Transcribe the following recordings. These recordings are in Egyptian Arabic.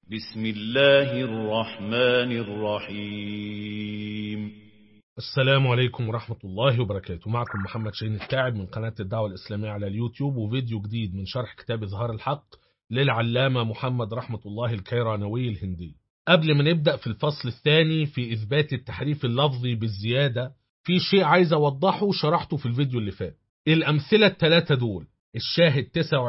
بسم الله الرحمن الرحيم السلام عليكم ورحمة الله وبركاته معكم محمد شاهين التاعب من قناة الدعوة الإسلامية على اليوتيوب وفيديو جديد من شرح كتاب إظهار الحق للعلامة محمد رحمة الله الكيرانوي الهندي قبل ما نبدأ في الفصل الثاني في إثبات التحريف اللفظي بالزيادة في شيء عايز أوضحه شرحته في الفيديو اللي فات الأمثلة الثلاثة دول الشاهد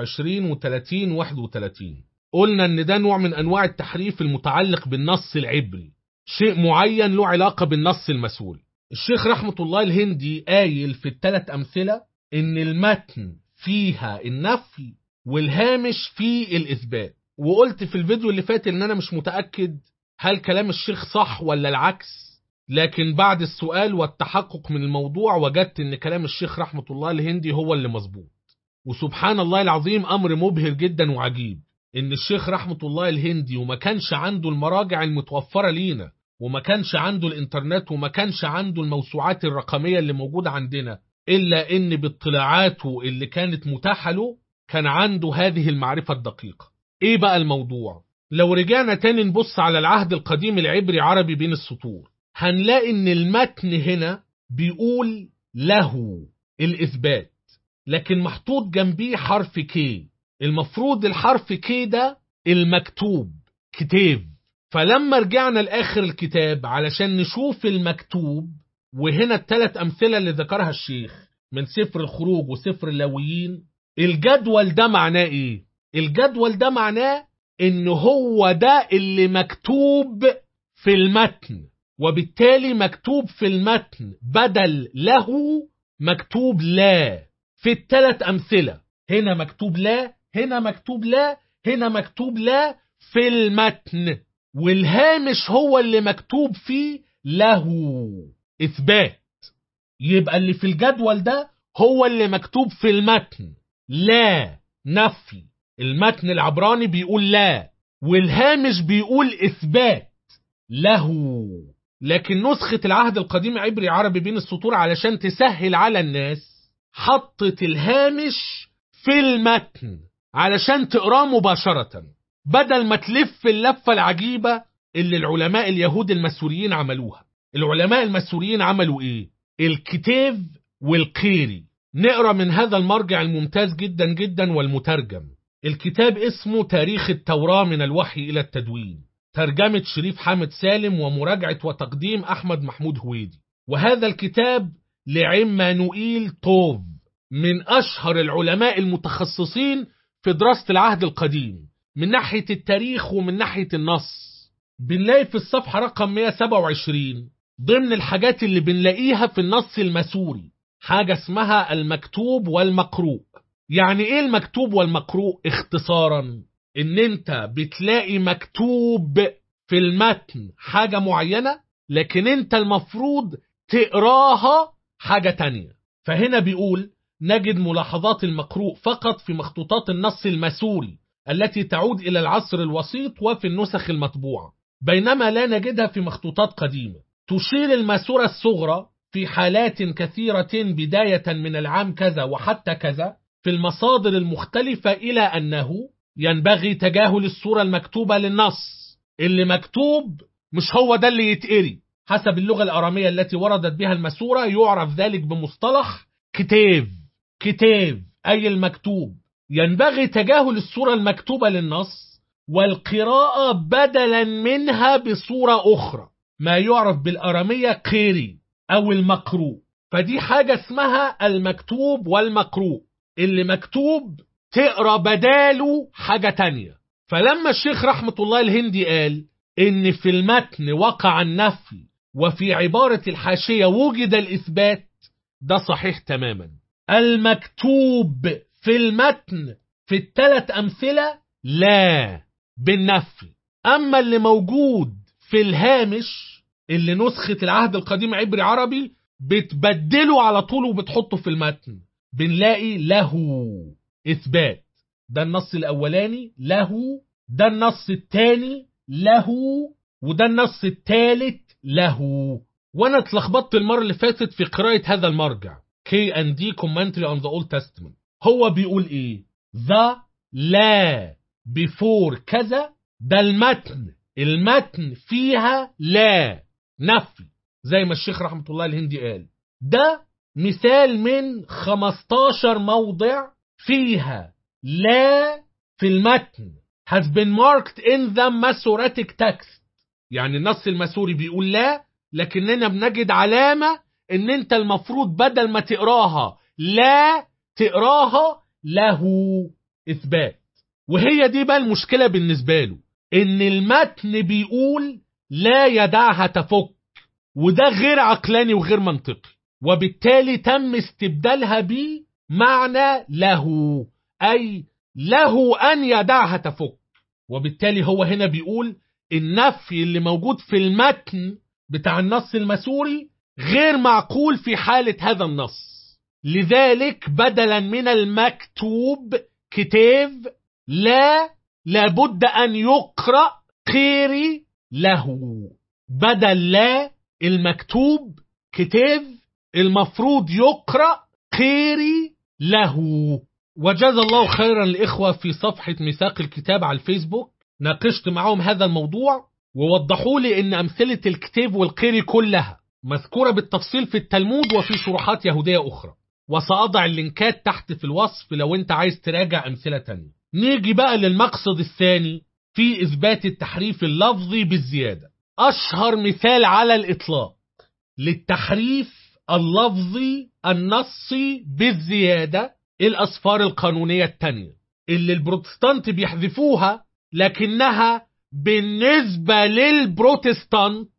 29 و30 31 قلنا ان ده نوع من انواع التحريف المتعلق بالنص العبري شيء معين له علاقة بالنص المسؤول الشيخ رحمة الله الهندي قايل في الثلاث أمثلة إن المتن فيها النفي والهامش فيه الإثبات وقلت في الفيديو اللي فات إن أنا مش متأكد هل كلام الشيخ صح ولا العكس لكن بعد السؤال والتحقق من الموضوع وجدت إن كلام الشيخ رحمة الله الهندي هو اللي مظبوط وسبحان الله العظيم أمر مبهر جدا وعجيب إن الشيخ رحمة الله الهندي وما كانش عنده المراجع المتوفرة لينا وما كانش عنده الانترنت وما كانش عنده الموسوعات الرقمية اللي موجودة عندنا إلا إن باطلاعاته اللي كانت متاحة له كان عنده هذه المعرفة الدقيقة إيه بقى الموضوع؟ لو رجعنا تاني نبص على العهد القديم العبري عربي بين السطور هنلاقي إن المتن هنا بيقول له الإثبات لكن محطوط جنبيه حرف كي المفروض الحرف كي ده المكتوب كتاب فلما رجعنا لآخر الكتاب علشان نشوف المكتوب وهنا الثلاث أمثلة اللي ذكرها الشيخ من سفر الخروج وسفر اللاويين الجدول ده معناه إيه؟ الجدول ده معناه إن هو ده اللي مكتوب في المتن وبالتالي مكتوب في المتن بدل له مكتوب لا في الثلاث أمثلة هنا مكتوب لا هنا مكتوب لا هنا مكتوب لا في المتن والهامش هو اللي مكتوب فيه له إثبات يبقى اللي في الجدول ده هو اللي مكتوب في المتن لا نفي المتن العبراني بيقول لا والهامش بيقول إثبات له لكن نسخة العهد القديم عبري عربي بين السطور علشان تسهل على الناس حطت الهامش في المتن علشان تقراه مباشرة بدل ما تلف اللفة العجيبة اللي العلماء اليهود المسوريين عملوها العلماء المسوريين عملوا ايه الكتاب والقيري نقرا من هذا المرجع الممتاز جدا جدا والمترجم الكتاب اسمه تاريخ التوراة من الوحي إلى التدوين ترجمة شريف حامد سالم ومراجعة وتقديم أحمد محمود هويدي وهذا الكتاب لعمانوئيل طوب من أشهر العلماء المتخصصين في دراسة العهد القديم من ناحية التاريخ ومن ناحية النص بنلاقي في الصفحة رقم 127 ضمن الحاجات اللي بنلاقيها في النص المسوري حاجة اسمها المكتوب والمقروء يعني ايه المكتوب والمقروء اختصارا ان انت بتلاقي مكتوب في المتن حاجة معينة لكن انت المفروض تقراها حاجة تانية فهنا بيقول نجد ملاحظات المقروء فقط في مخطوطات النص المسوري التي تعود إلى العصر الوسيط وفي النسخ المطبوعة بينما لا نجدها في مخطوطات قديمة تشير الماسورة الصغرى في حالات كثيرة بداية من العام كذا وحتى كذا في المصادر المختلفة إلى أنه ينبغي تجاهل الصورة المكتوبة للنص اللي مكتوب مش هو ده اللي يتقري حسب اللغة الأرامية التي وردت بها الماسورة يعرف ذلك بمصطلح كتاب كتاب أي المكتوب ينبغي تجاهل الصورة المكتوبة للنص والقراءة بدلا منها بصورة أخرى ما يعرف بالأرامية قيري أو المقروء فدي حاجة اسمها المكتوب والمقروء اللي مكتوب تقرا بداله حاجة تانية فلما الشيخ رحمة الله الهندي قال إن في المتن وقع النفي وفي عبارة الحاشية وجد الإثبات ده صحيح تماما المكتوب في المتن في الثلاث أمثلة لا بالنفي أما اللي موجود في الهامش اللي نسخة العهد القديم عبري عربي بتبدله على طول وبتحطه في المتن بنلاقي له إثبات ده النص الأولاني له ده النص الثاني له وده النص الثالث له وانا اتلخبطت المرة اللي فاتت في قراءة هذا المرجع K&D Commentary on the Old Testament هو بيقول ايه the لا before كذا ده المتن المتن فيها لا نفي زي ما الشيخ رحمة الله الهندي قال ده مثال من 15 موضع فيها لا في المتن has been marked in the Masoretic text يعني النص المسوري بيقول لا لكننا بنجد علامة ان انت المفروض بدل ما تقراها لا تقراها له اثبات وهي دي بقى المشكلة بالنسبة له ان المتن بيقول لا يدعها تفك وده غير عقلاني وغير منطقي وبالتالي تم استبدالها بمعنى له أي له أن يدعها تفك وبالتالي هو هنا بيقول النفي اللي موجود في المتن بتاع النص المسوري غير معقول في حالة هذا النص لذلك بدلا من المكتوب كتاب لا لابد أن يقرأ قيري له بدل لا المكتوب كتاب المفروض يقرأ قيري له وجزا الله خيرا الإخوة في صفحة ميثاق الكتاب على الفيسبوك ناقشت معهم هذا الموضوع ووضحوا لي ان أمثلة الكتاب والقيري كلها مذكورة بالتفصيل في التلمود وفي شروحات يهودية أخرى وسأضع اللينكات تحت في الوصف لو انت عايز تراجع أمثلة تانية نيجي بقى للمقصد الثاني في إثبات التحريف اللفظي بالزيادة أشهر مثال على الإطلاق للتحريف اللفظي النصي بالزيادة الأسفار القانونية التانية اللي البروتستانت بيحذفوها لكنها بالنسبة للبروتستانت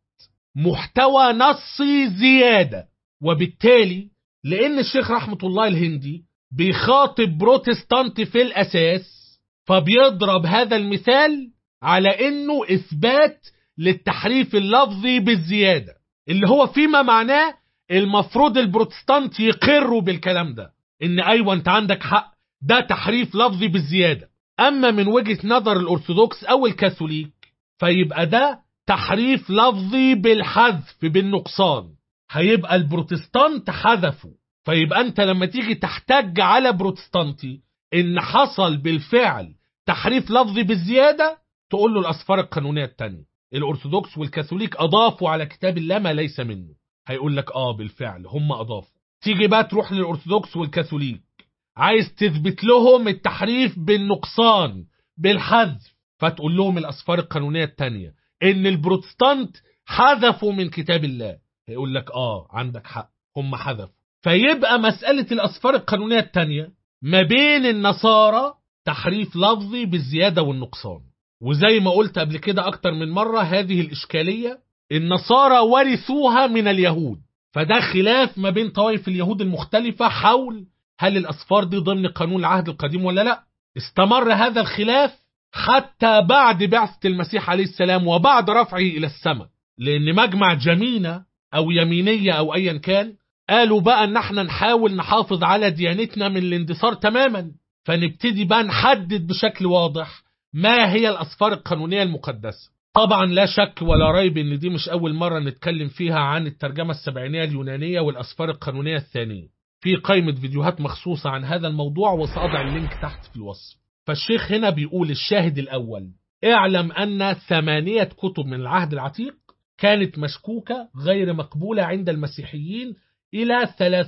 محتوى نصي زيادة وبالتالي لأن الشيخ رحمة الله الهندي بيخاطب بروتستانت في الأساس فبيضرب هذا المثال على إنه إثبات للتحريف اللفظي بالزيادة اللي هو فيما معناه المفروض البروتستانت يقروا بالكلام ده ان ايوه انت عندك حق ده تحريف لفظي بالزياده اما من وجهه نظر الارثوذكس او الكاثوليك فيبقى ده تحريف لفظي بالحذف بالنقصان هيبقى البروتستانت حذفوا فيبقى انت لما تيجي تحتج على بروتستانتي ان حصل بالفعل تحريف لفظي بالزياده تقول له الاسفار القانونيه الثانيه الارثوذكس والكاثوليك اضافوا على كتاب الله ما ليس منه هيقول لك اه بالفعل هم اضافوا تيجي بقى تروح للأرثوذكس والكاثوليك عايز تثبت لهم التحريف بالنقصان بالحذف فتقول لهم الأسفار القانونية التانية إن البروتستانت حذفوا من كتاب الله هيقول لك آه عندك حق هم حذفوا فيبقى مسألة الأسفار القانونية التانية ما بين النصارى تحريف لفظي بالزيادة والنقصان وزي ما قلت قبل كده أكتر من مرة هذه الإشكالية النصارى ورثوها من اليهود فده خلاف ما بين طوائف اليهود المختلفة حول هل الأسفار دي ضمن قانون العهد القديم ولا لا استمر هذا الخلاف حتى بعد بعثة المسيح عليه السلام وبعد رفعه إلى السماء لأن مجمع جمينة أو يمينية أو أيا كان قالوا بقى ان احنا نحاول نحافظ على ديانتنا من الاندثار تماما فنبتدي بقى نحدد بشكل واضح ما هي الأسفار القانونية المقدسة طبعا لا شك ولا ريب ان دي مش اول مرة نتكلم فيها عن الترجمة السبعينية اليونانية والاسفار القانونية الثانية في قائمة فيديوهات مخصوصة عن هذا الموضوع وسأضع اللينك تحت في الوصف فالشيخ هنا بيقول الشاهد الاول اعلم ان ثمانية كتب من العهد العتيق كانت مشكوكة غير مقبولة عند المسيحيين إلى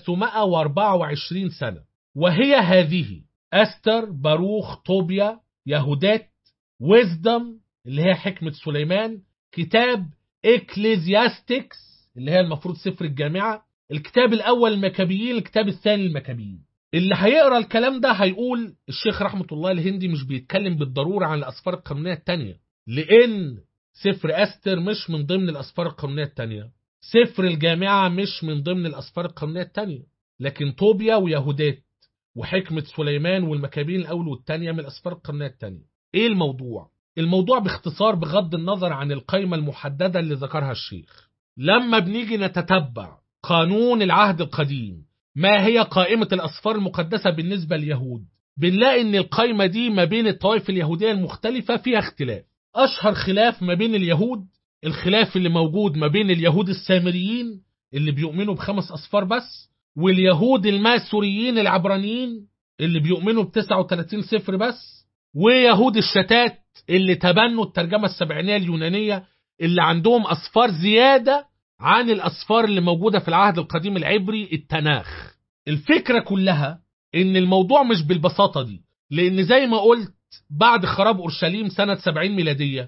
324 سنة وهي هذه أستر باروخ طوبيا يهودات ويزدم اللي هي حكمة سليمان كتاب اكليزياستكس اللي هي المفروض سفر الجامعة الكتاب الأول المكابيين الكتاب الثاني المكابيين اللي هيقرا الكلام ده هيقول الشيخ رحمة الله الهندي مش بيتكلم بالضرورة عن الأسفار القانونية التانية لأن سفر أستر مش من ضمن الأسفار القانونية التانية سفر الجامعة مش من ضمن الأسفار القانونية التانية لكن طوبيا ويهودات وحكمة سليمان والمكابين الأول والتانية من الأسفار القانونية التانية إيه الموضوع؟ الموضوع باختصار بغض النظر عن القائمة المحددة اللي ذكرها الشيخ لما بنيجي نتتبع قانون العهد القديم ما هي قائمة الأسفار المقدسة بالنسبة لليهود بنلاقي ان القائمة دي ما بين الطوائف اليهودية المختلفة فيها اختلاف أشهر خلاف ما بين اليهود الخلاف اللي موجود ما بين اليهود السامريين اللي بيؤمنوا بخمس أسفار بس واليهود الماسوريين العبرانيين اللي بيؤمنوا ب 39 سفر بس ويهود الشتات اللي تبنوا الترجمة السبعينية اليونانية اللي عندهم أصفار زيادة عن الأصفار اللي موجودة في العهد القديم العبري التناخ الفكرة كلها إن الموضوع مش بالبساطة دي لأن زي ما قلت بعد خراب أورشليم سنة 70 ميلادية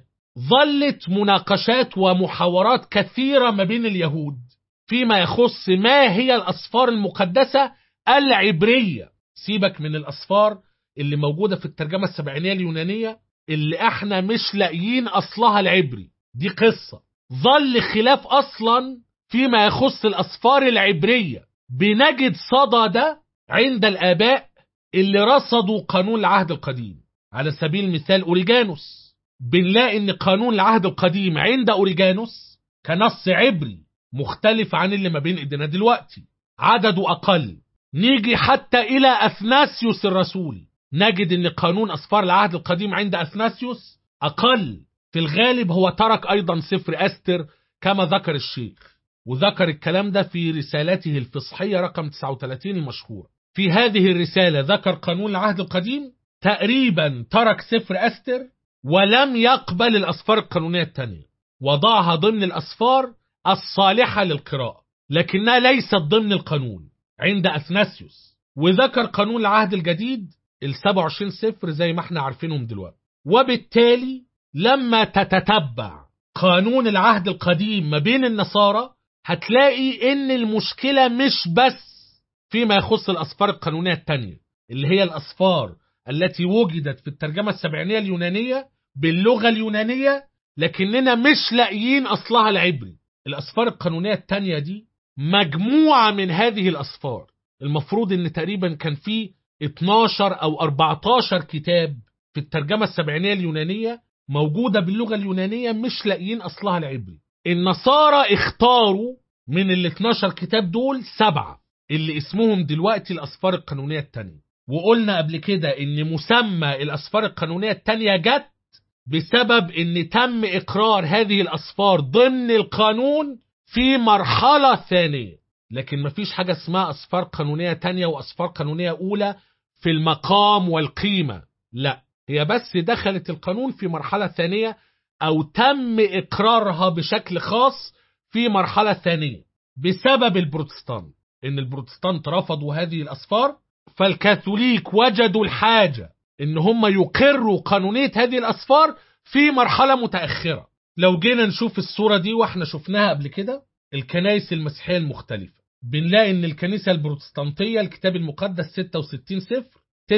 ظلت مناقشات ومحاورات كثيرة ما بين اليهود فيما يخص ما هي الأصفار المقدسة العبرية سيبك من الأصفار اللي موجودة في الترجمة السبعينية اليونانية اللي احنا مش لاقيين أصلها العبري دي قصة ظل خلاف أصلا فيما يخص الأصفار العبرية بنجد صدى ده عند الآباء اللي رصدوا قانون العهد القديم على سبيل المثال أوريجانوس بنلاقي ان قانون العهد القديم عند أوريجانوس كنص عبري مختلف عن اللي ما بين ايدينا دلوقتي عدده أقل نيجي حتى إلى أثناسيوس الرسول نجد ان قانون أصفار العهد القديم عند أثناسيوس أقل في الغالب هو ترك أيضا سفر أستر كما ذكر الشيخ وذكر الكلام ده في رسالته الفصحية رقم 39 المشهورة في هذه الرسالة ذكر قانون العهد القديم تقريبا ترك سفر أستر ولم يقبل الأصفار القانونية الثانية وضعها ضمن الأصفار الصالحة للقراءة لكنها ليست ضمن القانون عند أثناسيوس وذكر قانون العهد الجديد ال 27 سفر زي ما احنا عارفينهم دلوقتي وبالتالي لما تتتبع قانون العهد القديم ما بين النصارى هتلاقي ان المشكلة مش بس فيما يخص الأصفار القانونية التانية اللي هي الأصفار التي وجدت في الترجمة السبعينية اليونانية باللغة اليونانية لكننا مش لاقيين أصلها العبري الأصفار القانونية التانية دي مجموعة من هذه الأصفار المفروض ان تقريبا كان في 12 أو 14 كتاب في الترجمة السبعينية اليونانية موجودة باللغة اليونانية مش لاقيين أصلها العبري النصارى اختاروا من ال 12 كتاب دول سبعة اللي اسمهم دلوقتي الأصفار القانونية التانية وقلنا قبل كده ان مسمى الأصفار القانونية التانية جت بسبب ان تم إقرار هذه الأصفار ضمن القانون في مرحلة ثانية لكن مفيش حاجة اسمها أصفار قانونية تانية وأصفار قانونية أولى في المقام والقيمة لا هي بس دخلت القانون في مرحلة ثانية أو تم إقرارها بشكل خاص في مرحلة ثانية بسبب البروتستانت إن البروتستانت رفضوا هذه الأصفار فالكاثوليك وجدوا الحاجة إن هم يقروا قانونية هذه الأصفار في مرحلة متأخرة لو جينا نشوف الصورة دي واحنا شفناها قبل كده الكنائس المسيحية المختلفة بنلاقي ان الكنيسة البروتستانتية الكتاب المقدس 66 سفر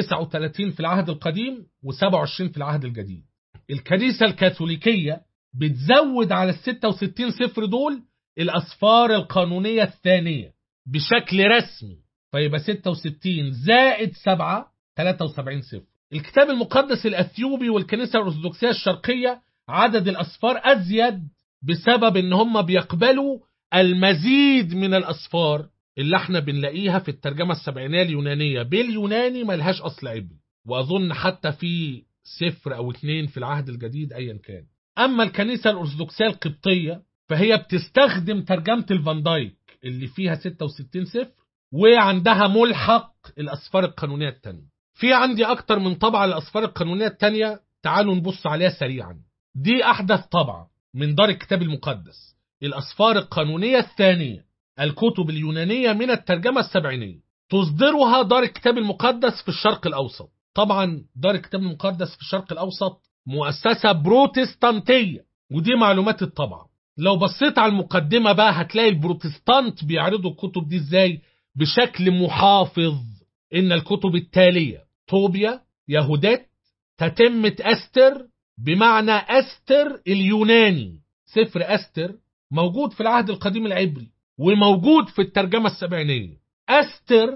39 في العهد القديم و27 في العهد الجديد الكنيسة الكاثوليكية بتزود على ال 66 سفر دول الأصفار القانونية الثانية بشكل رسمي فيبقى 66 زائد 7 73 سفر الكتاب المقدس الأثيوبي والكنيسة الأرثوذكسية الشرقية عدد الأصفار أزيد بسبب إن هم بيقبلوا المزيد من الأصفار اللي احنا بنلاقيها في الترجمة السبعينية اليونانية باليوناني ملهاش أصل عبري وأظن حتى في سفر أو اتنين في العهد الجديد أيا كان أما الكنيسة الأرثوذكسية القبطية فهي بتستخدم ترجمة الفان دايك اللي فيها 66 سفر وعندها ملحق الأصفار القانونية التانية في عندي أكتر من طبعة للأصفار القانونية التانية تعالوا نبص عليها سريعا دي أحدث طبعة من دار الكتاب المقدس الأصفار القانونية الثانية الكتب اليونانية من الترجمة السبعينية تصدرها دار الكتاب المقدس في الشرق الأوسط طبعا دار الكتاب المقدس في الشرق الأوسط مؤسسة بروتستانتية ودي معلومات الطبعة لو بصيت على المقدمة بقى هتلاقي البروتستانت بيعرضوا الكتب دي ازاي بشكل محافظ إن الكتب التالية طوبيا يهودات تتمة أستر بمعنى أستر اليوناني سفر أستر موجود في العهد القديم العبري وموجود في الترجمة السبعينية أستر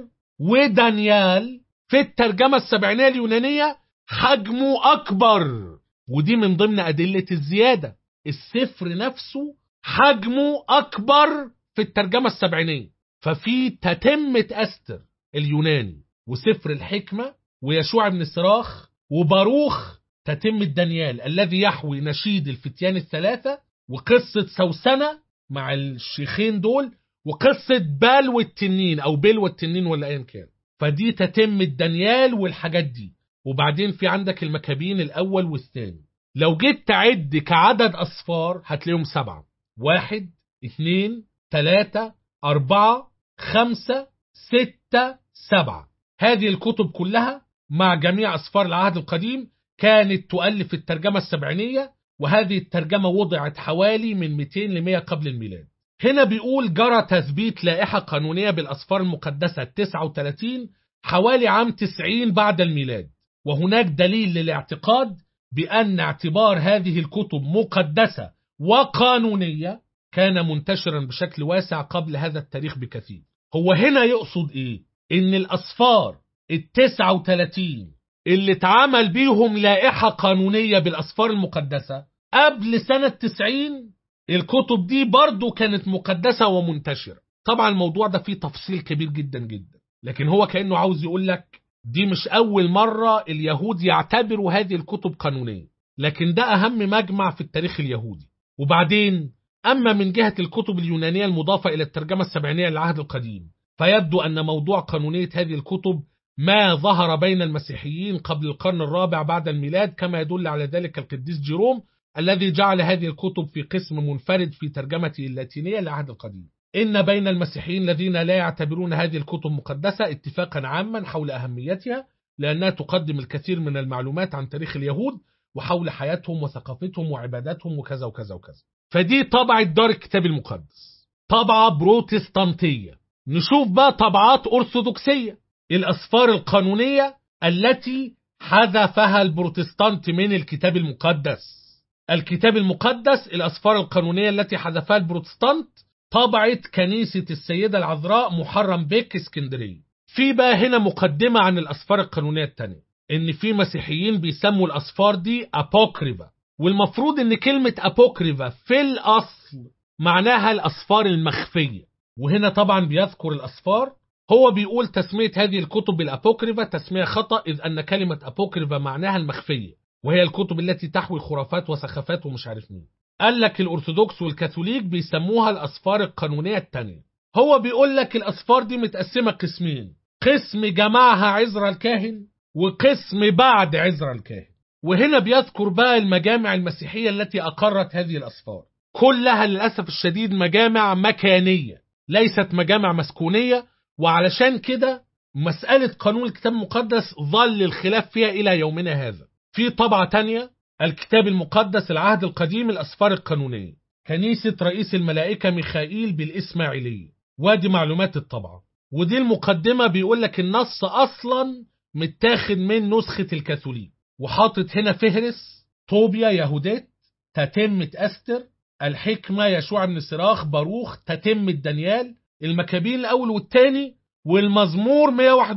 ودانيال في الترجمة السبعينية اليونانية حجمه أكبر ودي من ضمن أدلة الزيادة السفر نفسه حجمه أكبر في الترجمة السبعينية ففي تتمة أستر اليوناني وسفر الحكمة ويشوع بن صراخ وباروخ تتمة دانيال الذي يحوي نشيد الفتيان الثلاثة وقصة سوسنة مع الشيخين دول وقصة بال والتنين أو بيل والتنين ولا أيا كان فدي تتمة دانيال والحاجات دي وبعدين في عندك المكابين الأول والثاني لو جيت تعد كعدد أصفار هتلاقيهم سبعة واحد اتنين تلاتة أربعة خمسة ستة سبعة هذه الكتب كلها مع جميع أصفار العهد القديم كانت تؤلف الترجمة السبعينية وهذه الترجمة وضعت حوالي من 200 ل 100 قبل الميلاد هنا بيقول جرى تثبيت لائحة قانونية بالأصفار المقدسة 39 حوالي عام 90 بعد الميلاد وهناك دليل للاعتقاد بأن اعتبار هذه الكتب مقدسة وقانونية كان منتشرا بشكل واسع قبل هذا التاريخ بكثير هو هنا يقصد ايه ان الاصفار التسعة وتلاتين اللي اتعمل بيهم لائحة قانونية بالأصفار المقدسة قبل سنة تسعين الكتب دي برضو كانت مقدسة ومنتشرة طبعا الموضوع ده فيه تفصيل كبير جدا جدا لكن هو كأنه عاوز يقول لك دي مش أول مرة اليهود يعتبروا هذه الكتب قانونية لكن ده أهم مجمع في التاريخ اليهودي وبعدين أما من جهة الكتب اليونانية المضافة إلى الترجمة السبعينية للعهد القديم فيبدو أن موضوع قانونية هذه الكتب ما ظهر بين المسيحيين قبل القرن الرابع بعد الميلاد كما يدل على ذلك القديس جيروم الذي جعل هذه الكتب في قسم منفرد في ترجمته اللاتينية للعهد القديم إن بين المسيحيين الذين لا يعتبرون هذه الكتب مقدسة اتفاقا عاما حول أهميتها لأنها تقدم الكثير من المعلومات عن تاريخ اليهود وحول حياتهم وثقافتهم وعباداتهم وكذا وكذا وكذا فدي طبعة دار الكتاب المقدس طبعة بروتستانتية نشوف بقى طبعات أرثوذكسية الأسفار القانونية التي حذفها البروتستانت من الكتاب المقدس الكتاب المقدس الأسفار القانونية التي حذفها البروتستانت طبعة كنيسة السيدة العذراء محرم بيك اسكندرية في بقى هنا مقدمة عن الأسفار القانونية التانية إن في مسيحيين بيسموا الأسفار دي أبوكريفا والمفروض إن كلمة أبوكريفا في الأصل معناها الأسفار المخفية وهنا طبعا بيذكر الأسفار هو بيقول تسمية هذه الكتب بالأبوكريفا تسمية خطأ إذ أن كلمة أبوكريفا معناها المخفية وهي الكتب التي تحوي خرافات وسخافات ومش عارف مين قال لك الأرثوذكس والكاثوليك بيسموها الأسفار القانونية التانية هو بيقول لك الأسفار دي متقسمة قسمين قسم جمعها عزرا الكاهن وقسم بعد عزرا الكاهن وهنا بيذكر بقى المجامع المسيحية التي أقرت هذه الأسفار كلها للأسف الشديد مجامع مكانية ليست مجامع مسكونية وعلشان كده مسألة قانون الكتاب المقدس ظل الخلاف فيها إلى يومنا هذا في طبعة تانية الكتاب المقدس العهد القديم الأسفار القانونية كنيسة رئيس الملائكة ميخائيل بالإسماعيلية وادي معلومات الطبعة ودي المقدمة بيقول لك النص أصلا متاخد من نسخة الكاثوليك وحاطط هنا فهرس طوبيا يهودات تتمة أستر الحكمة يشوع بن سراخ باروخ تتمة دانيال المكابين الأول والثاني والمزمور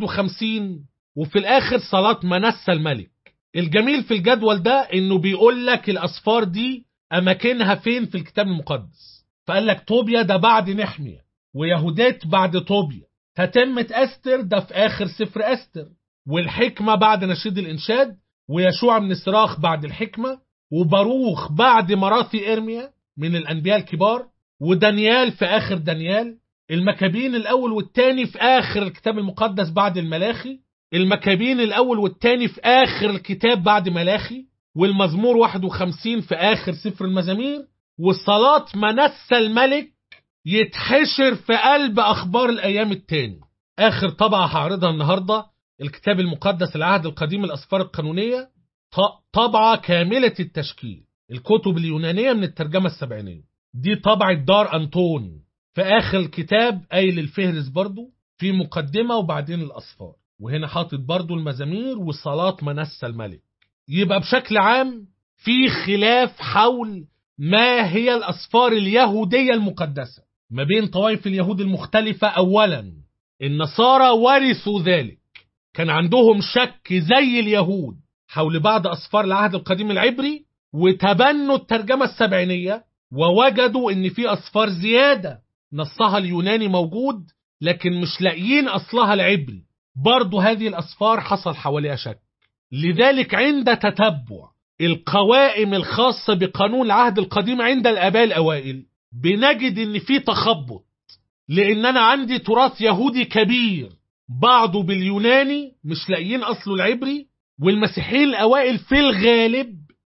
151 وفي الآخر صلاة منسى الملك الجميل في الجدول ده إنه بيقول لك الأسفار دي أماكنها فين في الكتاب المقدس فقال لك طوبيا ده بعد نحمية ويهودات بعد طوبيا تتمة أستر ده في آخر سفر أستر والحكمة بعد نشيد الإنشاد ويشوع من الصراخ بعد الحكمة وباروخ بعد مراثي إرميا من الأنبياء الكبار ودانيال في آخر دانيال المكابين الأول والتاني في آخر الكتاب المقدس بعد الملاخي المكابين الأول والتاني في آخر الكتاب بعد ملاخي والمزمور 51 في آخر سفر المزامير والصلاة منسى الملك يتحشر في قلب أخبار الأيام التاني آخر طبعة هعرضها النهاردة الكتاب المقدس العهد القديم الأسفار القانونية طبعة كاملة التشكيل الكتب اليونانية من الترجمة السبعينية دي طبعة دار أنطون في آخر الكتاب قايل الفهرس برضو في مقدمة وبعدين الأسفار وهنا حاطط برضو المزامير وصلاة منسى الملك يبقى بشكل عام في خلاف حول ما هي الأسفار اليهودية المقدسة ما بين طوائف اليهود المختلفة أولا النصارى ورثوا ذلك كان عندهم شك زي اليهود حول بعض أسفار العهد القديم العبري وتبنوا الترجمة السبعينية ووجدوا ان في أسفار زيادة نصها اليوناني موجود لكن مش لاقيين أصلها العبري برضو هذه الأسفار حصل حواليها شك لذلك عند تتبع القوائم الخاصة بقانون العهد القديم عند الآباء الأوائل بنجد ان في تخبط لان انا عندي تراث يهودي كبير بعضه باليوناني مش لاقيين اصله العبري والمسيحيين الاوائل في الغالب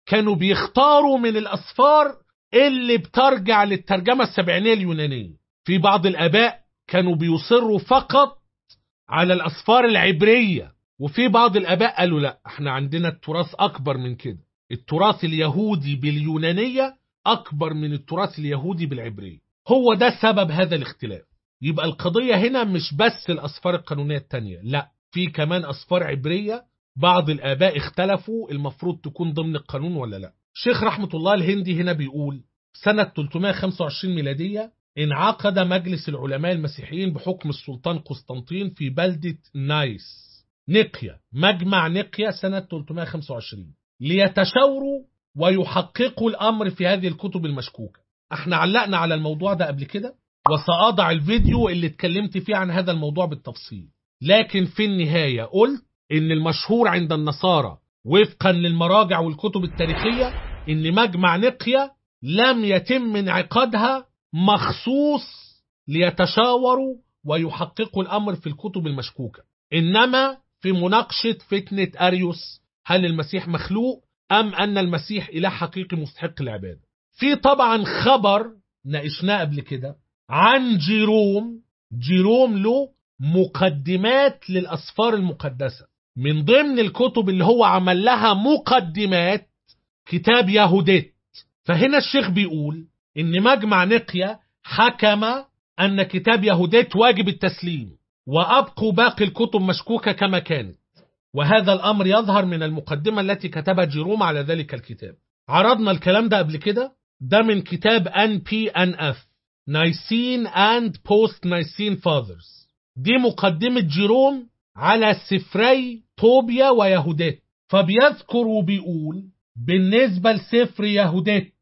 كانوا بيختاروا من الأسفار اللي بترجع للترجمة السبعينية اليونانية في بعض الآباء كانوا بيصروا فقط على الأسفار العبرية وفي بعض الآباء قالوا لا احنا عندنا التراث أكبر من كده التراث اليهودي باليونانية أكبر من التراث اليهودي بالعبرية هو ده سبب هذا الاختلاف يبقى القضية هنا مش بس الأسفار القانونية التانية لا في كمان أسفار عبرية بعض الآباء اختلفوا المفروض تكون ضمن القانون ولا لا شيخ رحمة الله الهندي هنا بيقول سنة 325 ميلادية انعقد مجلس العلماء المسيحيين بحكم السلطان قسطنطين في بلدة نايس نقيا مجمع نقيا سنة 325 ليتشاوروا ويحققوا الأمر في هذه الكتب المشكوكة احنا علقنا على الموضوع ده قبل كده وسأضع الفيديو اللي اتكلمت فيه عن هذا الموضوع بالتفصيل لكن في النهاية قلت ان المشهور عند النصارى وفقا للمراجع والكتب التاريخية ان مجمع نقيا لم يتم انعقادها مخصوص ليتشاوروا ويحققوا الأمر في الكتب المشكوكة إنما في مناقشة فتنة أريوس هل المسيح مخلوق أم أن المسيح إله حقيقي مستحق العبادة في طبعا خبر ناقشناه قبل كده عن جيروم جيروم له مقدمات للأسفار المقدسة من ضمن الكتب اللي هو عمل لها مقدمات كتاب يهوديت فهنا الشيخ بيقول إن مجمع نقيا حكم أن كتاب يهوديت واجب التسليم وأبقوا باقي الكتب مشكوكة كما كانت وهذا الأمر يظهر من المقدمة التي كتبها جيروم على ذلك الكتاب عرضنا الكلام ده قبل كده ده من كتاب NPNF نايسين and Post نايسين Fathers دي مقدمة جيروم على سفري طوبيا ويهوديت فبيذكر وبيقول بالنسبة لسفر يهوديت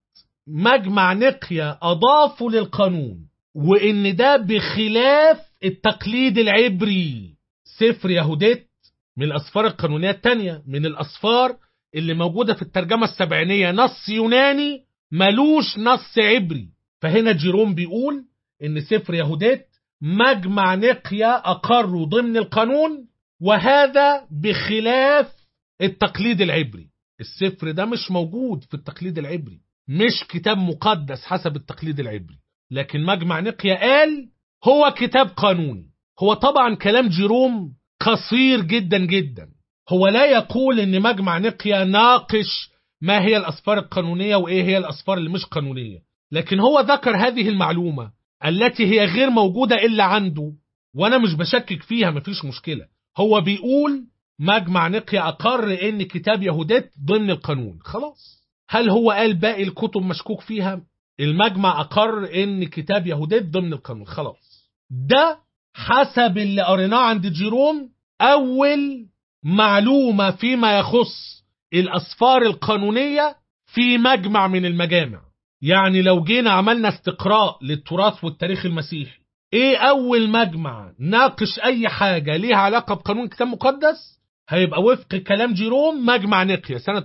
مجمع نقيا أضافوا للقانون وإن ده بخلاف التقليد العبري سفر يهوديت من الأسفار القانونية التانية من الأسفار اللي موجودة في الترجمة السبعينية نص يوناني ملوش نص عبري فهنا جيروم بيقول إن سفر يهوديت مجمع نقيا أقروا ضمن القانون وهذا بخلاف التقليد العبري السفر ده مش موجود في التقليد العبري مش كتاب مقدس حسب التقليد العبري لكن مجمع نقيا قال هو كتاب قانوني هو طبعا كلام جيروم قصير جدا جدا هو لا يقول ان مجمع نقيا ناقش ما هي الاسفار القانونيه وايه هي الاسفار اللي مش قانونيه لكن هو ذكر هذه المعلومه التي هي غير موجوده الا عنده وانا مش بشكك فيها مفيش مشكله هو بيقول مجمع نقيا اقر ان كتاب يهوديت ضمن القانون خلاص هل هو قال باقي الكتب مشكوك فيها المجمع أقر إن كتاب يهوديت ضمن القانون خلاص ده حسب اللي قريناه عند جيروم أول معلومة فيما يخص الأسفار القانونية في مجمع من المجامع يعني لو جينا عملنا استقراء للتراث والتاريخ المسيحي ايه اول مجمع ناقش اي حاجة ليها علاقة بقانون كتاب مقدس هيبقى وفق كلام جيروم مجمع نقيا سنة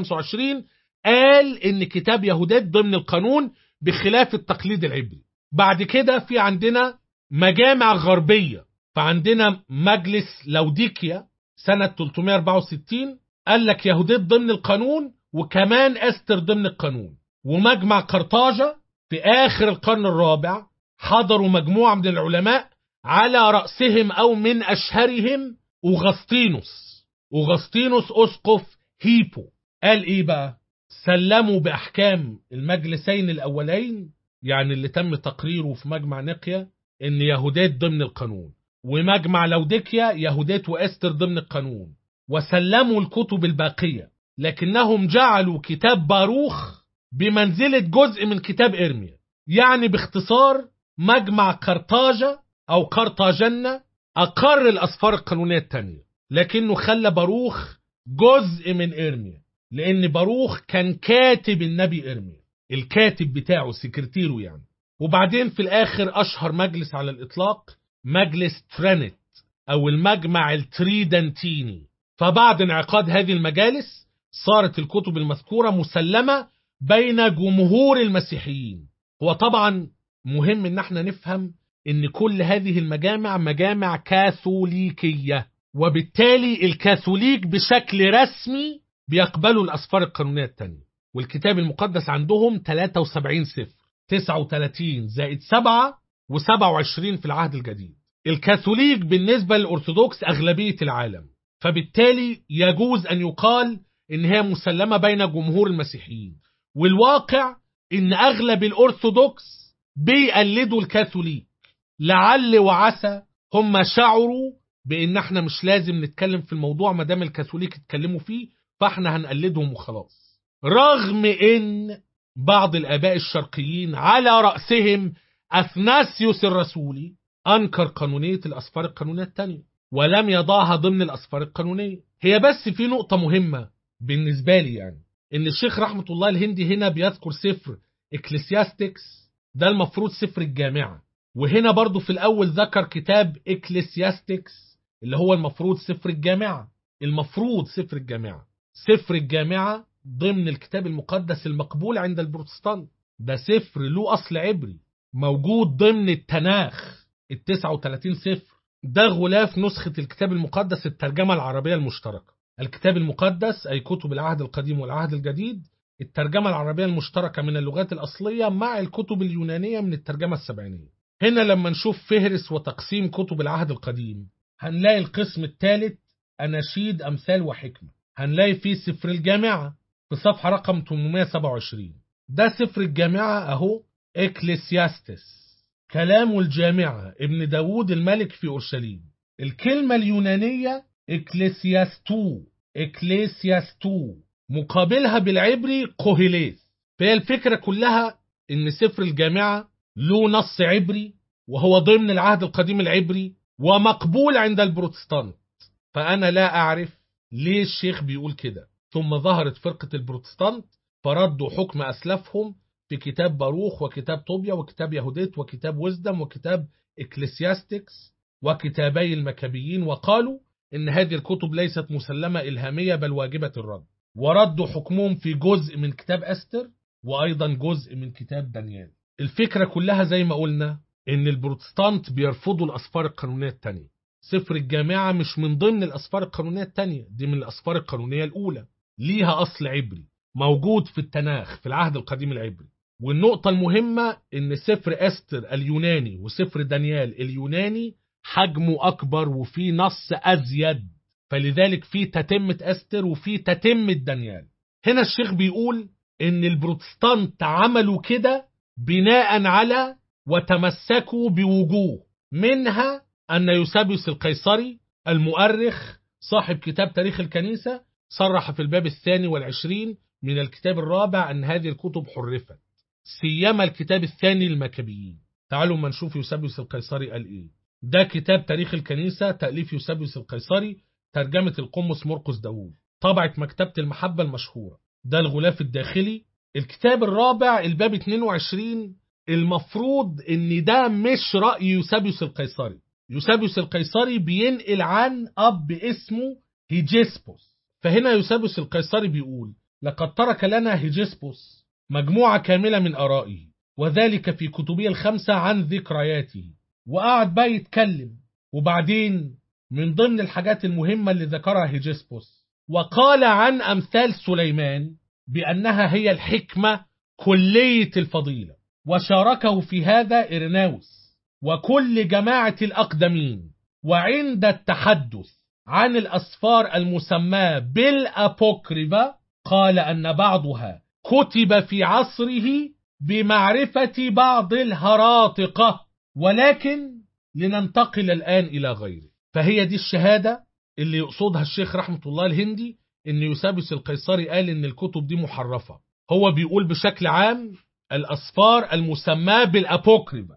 325 قال ان كتاب يهوديت ضمن القانون بخلاف التقليد العبري بعد كده في عندنا مجامع غربية فعندنا مجلس لوديكيا سنة 364 قال لك يهوديت ضمن القانون وكمان استر ضمن القانون ومجمع قرطاجة في آخر القرن الرابع حضروا مجموعة من العلماء على رأسهم أو من أشهرهم أوغسطينوس أوغسطينوس أسقف هيبو قال إيه بقى سلموا بأحكام المجلسين الأولين يعني اللي تم تقريره في مجمع نقيا إن يهوديت ضمن القانون ومجمع لوديكيا يهوديت وأستر ضمن القانون وسلموا الكتب الباقية لكنهم جعلوا كتاب باروخ بمنزلة جزء من كتاب إرميا يعني باختصار مجمع قرطاجة أو قرطاجنة أقر الأسفار القانونية التانية لكنه خلى باروخ جزء من إرميا لأن باروخ كان كاتب النبي إرميا الكاتب بتاعه سكرتيره يعني وبعدين في الآخر أشهر مجلس على الإطلاق مجلس ترينت أو المجمع التريدنتيني فبعد انعقاد هذه المجالس صارت الكتب المذكورة مسلمة بين جمهور المسيحيين هو طبعا مهم ان احنا نفهم ان كل هذه المجامع مجامع كاثوليكية وبالتالي الكاثوليك بشكل رسمي بيقبلوا الأسفار القانونية التانية والكتاب المقدس عندهم 73 سفر 39 زائد 7 و27 في العهد الجديد الكاثوليك بالنسبة للأرثوذكس أغلبية العالم فبالتالي يجوز أن يقال إن هي مسلمة بين جمهور المسيحيين والواقع إن أغلب الأرثوذكس بيقلدوا الكاثوليك لعل وعسى هم شعروا بإن احنا مش لازم نتكلم في الموضوع ما دام الكاثوليك اتكلموا فيه فاحنا هنقلدهم وخلاص رغم إن بعض الآباء الشرقيين على رأسهم أثناسيوس الرسولي أنكر قانونية الأسفار القانونية التانية ولم يضعها ضمن الأسفار القانونية هي بس في نقطة مهمة بالنسبة لي يعني إن الشيخ رحمة الله الهندي هنا بيذكر سفر إكليسياستكس ده المفروض سفر الجامعة وهنا برضو في الأول ذكر كتاب إكليسياستكس اللي هو المفروض سفر الجامعة المفروض سفر الجامعة سفر الجامعة ضمن الكتاب المقدس المقبول عند البروتستانت ده سفر له أصل عبري موجود ضمن التناخ ال 39 سفر ده غلاف نسخة الكتاب المقدس الترجمة العربية المشتركة الكتاب المقدس أي كتب العهد القديم والعهد الجديد الترجمة العربية المشتركة من اللغات الأصلية مع الكتب اليونانية من الترجمة السبعينية هنا لما نشوف فهرس وتقسيم كتب العهد القديم هنلاقي القسم الثالث أناشيد أمثال وحكمة هنلاقي فيه سفر الجامعة في صفحة رقم 827 ده سفر الجامعة أهو إكليسياستس كلام الجامعة ابن داود الملك في أورشليم الكلمة اليونانية إكليسياستو إكليسياستو مقابلها بالعبري قوهيليس فهي الفكرة كلها إن سفر الجامعة له نص عبري وهو ضمن العهد القديم العبري ومقبول عند البروتستانت فأنا لا أعرف ليه الشيخ بيقول كده ثم ظهرت فرقة البروتستانت فردوا حكم أسلافهم في كتاب باروخ وكتاب طوبيا وكتاب يهوديت وكتاب وزدم وكتاب إكليسياستكس وكتابي المكابيين وقالوا إن هذه الكتب ليست مسلمة إلهامية بل واجبة الرد وردوا حكمهم في جزء من كتاب أستر وأيضا جزء من كتاب دانيال الفكرة كلها زي ما قلنا إن البروتستانت بيرفضوا الأسفار القانونية التانية سفر الجامعة مش من ضمن الأسفار القانونية التانية دي من الأسفار القانونية الأولى ليها أصل عبري موجود في التناخ في العهد القديم العبري والنقطة المهمة إن سفر أستر اليوناني وسفر دانيال اليوناني حجمه أكبر وفيه نص أزيد فلذلك في تتمة أستر وفي تتمة دانيال هنا الشيخ بيقول إن البروتستانت عملوا كده بناء على وتمسكوا بوجوه منها أن يوسابيوس القيصري المؤرخ صاحب كتاب تاريخ الكنيسة صرح في الباب الثاني والعشرين من الكتاب الرابع أن هذه الكتب حرفت سيما الكتاب الثاني للمكابيين تعالوا ما نشوف يوسابيوس القيصري قال إيه ده كتاب تاريخ الكنيسة تأليف يوسابيوس القيصري ترجمة القمص مرقس داوود طبعة مكتبة المحبة المشهورة ده الغلاف الداخلي الكتاب الرابع الباب 22 المفروض ان ده مش رأي يوسابيوس القيصري يوسابيوس القيصري بينقل عن أب اسمه هيجيسبوس فهنا يوسابيوس القيصري بيقول لقد ترك لنا هيجيسبوس مجموعة كاملة من آرائه وذلك في كتبه الخمسة عن ذكرياته وقعد بقى يتكلم وبعدين من ضمن الحاجات المهمة اللي ذكرها هيجيسبوس وقال عن أمثال سليمان بأنها هي الحكمة كلية الفضيلة وشاركه في هذا إرناوس وكل جماعة الأقدمين وعند التحدث عن الأسفار المسماة بالأبوكريفا قال أن بعضها كتب في عصره بمعرفة بعض الهراطقة ولكن لننتقل الآن إلى غيره فهي دي الشهادة اللي يقصدها الشيخ رحمة الله الهندي إن يوسابيوس القيصري قال إن الكتب دي محرفة هو بيقول بشكل عام الأسفار المسماة بالأبوكريفا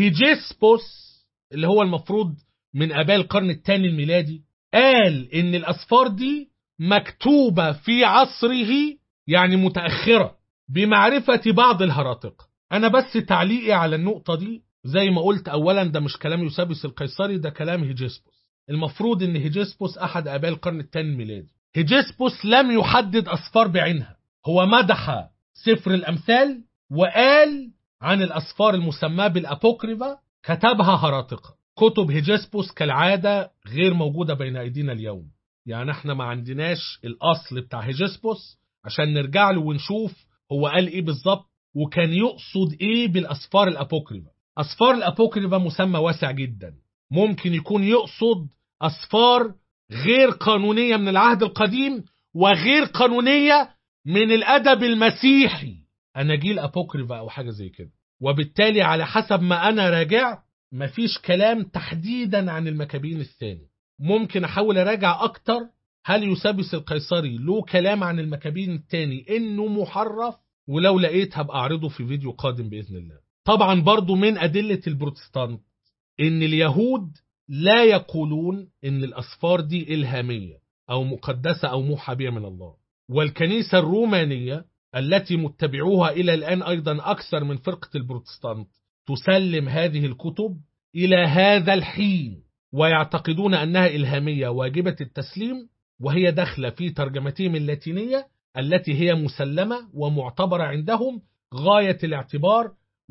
هيجيسبوس اللي هو المفروض من آباء القرن الثاني الميلادي قال إن الأسفار دي مكتوبة في عصره يعني متأخرة بمعرفة بعض الهراطقة أنا بس تعليقي على النقطة دي زي ما قلت أولا ده مش كلام يوسابيوس القيصري ده كلام هيجيسبوس المفروض إن هيجيسبوس أحد آباء القرن الثاني الميلادي هيجيسبوس لم يحدد أسفار بعينها هو مدح سفر الأمثال وقال عن الأسفار المسماة بالأبوكريفا كتبها هراطقة كتب هيجيسبوس كالعادة غير موجودة بين أيدينا اليوم يعني احنا ما عندناش الأصل بتاع هيجسبوس عشان نرجع له ونشوف هو قال ايه بالظبط وكان يقصد ايه بالأسفار الأبوكريفا أسفار الأبوكريفا مسمى واسع جدا ممكن يكون يقصد أسفار غير قانونية من العهد القديم وغير قانونية من الأدب المسيحي أناجيل أبوكريفا أو حاجة زي كده وبالتالي على حسب ما أنا راجع مفيش كلام تحديدا عن المكابين الثاني ممكن أحاول أراجع أكتر هل يوسابيوس القيصري له كلام عن المكابين الثاني إنه محرف ولو لقيت هبقى أعرضه في فيديو قادم بإذن الله طبعا برضو من أدلة البروتستانت إن اليهود لا يقولون إن الأسفار دي إلهامية أو مقدسة أو موحى بها من الله والكنيسة الرومانية التي متبعوها إلى الآن أيضا أكثر من فرقة البروتستانت تسلم هذه الكتب إلى هذا الحين ويعتقدون أنها إلهامية واجبة التسليم وهي داخلة في ترجمتهم اللاتينية التي هي مسلمة ومعتبرة عندهم غاية الاعتبار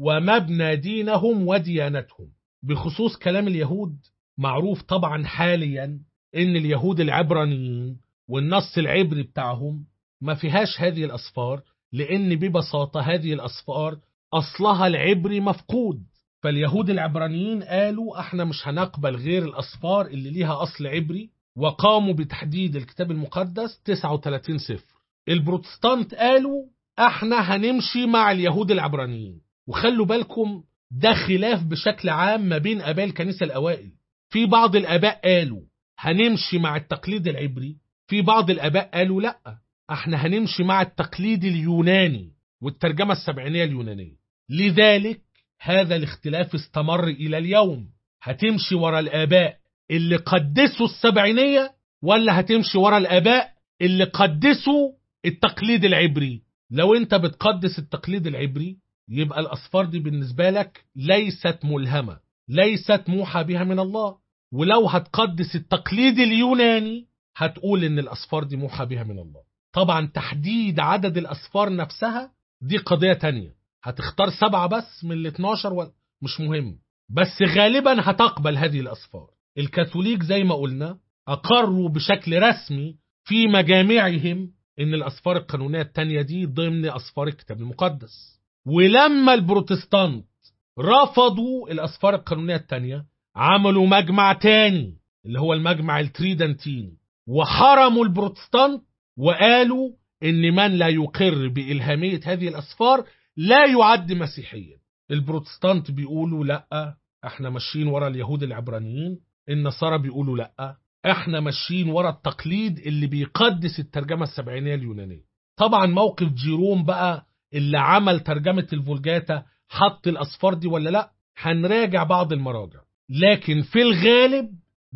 ومبنى دينهم وديانتهم بخصوص كلام اليهود معروف طبعا حاليا ان اليهود العبرانيين والنص العبري بتاعهم ما فيهاش هذه الأصفار لأن ببساطة هذه الأصفار أصلها العبري مفقود فاليهود العبرانيين قالوا احنا مش هنقبل غير الأصفار اللي ليها أصل عبري وقاموا بتحديد الكتاب المقدس 39 سفر البروتستانت قالوا احنا هنمشي مع اليهود العبرانيين وخلوا بالكم ده خلاف بشكل عام ما بين اباء الكنيسه الاوائل في بعض الاباء قالوا هنمشي مع التقليد العبري في بعض الاباء قالوا لا احنا هنمشي مع التقليد اليوناني والترجمه السبعينيه اليونانيه لذلك هذا الاختلاف استمر الى اليوم هتمشي ورا الاباء اللي قدسوا السبعينيه ولا هتمشي ورا الاباء اللي قدسوا التقليد العبري لو انت بتقدس التقليد العبري يبقى الأصفار دي بالنسبة لك ليست ملهمة ليست موحى بها من الله ولو هتقدس التقليد اليوناني هتقول ان الأصفار دي موحى بها من الله طبعا تحديد عدد الأصفار نفسها دي قضية تانية هتختار سبعة بس من ال 12 و... مش مهم بس غالبا هتقبل هذه الأصفار الكاثوليك زي ما قلنا أقروا بشكل رسمي في مجامعهم ان الأصفار القانونية التانية دي ضمن أصفار الكتاب المقدس ولما البروتستانت رفضوا الأسفار القانونية التانية عملوا مجمع تاني اللي هو المجمع التريدنتيني وحرموا البروتستانت وقالوا إن من لا يقر بإلهامية هذه الأسفار لا يعد مسيحيا البروتستانت بيقولوا لأ احنا ماشيين ورا اليهود العبرانيين النصارى بيقولوا لأ احنا ماشيين ورا التقليد اللي بيقدس الترجمة السبعينية اليونانية طبعا موقف جيروم بقى اللي عمل ترجمة الفولجاتا حط الأصفار دي ولا لا هنراجع بعض المراجع لكن في الغالب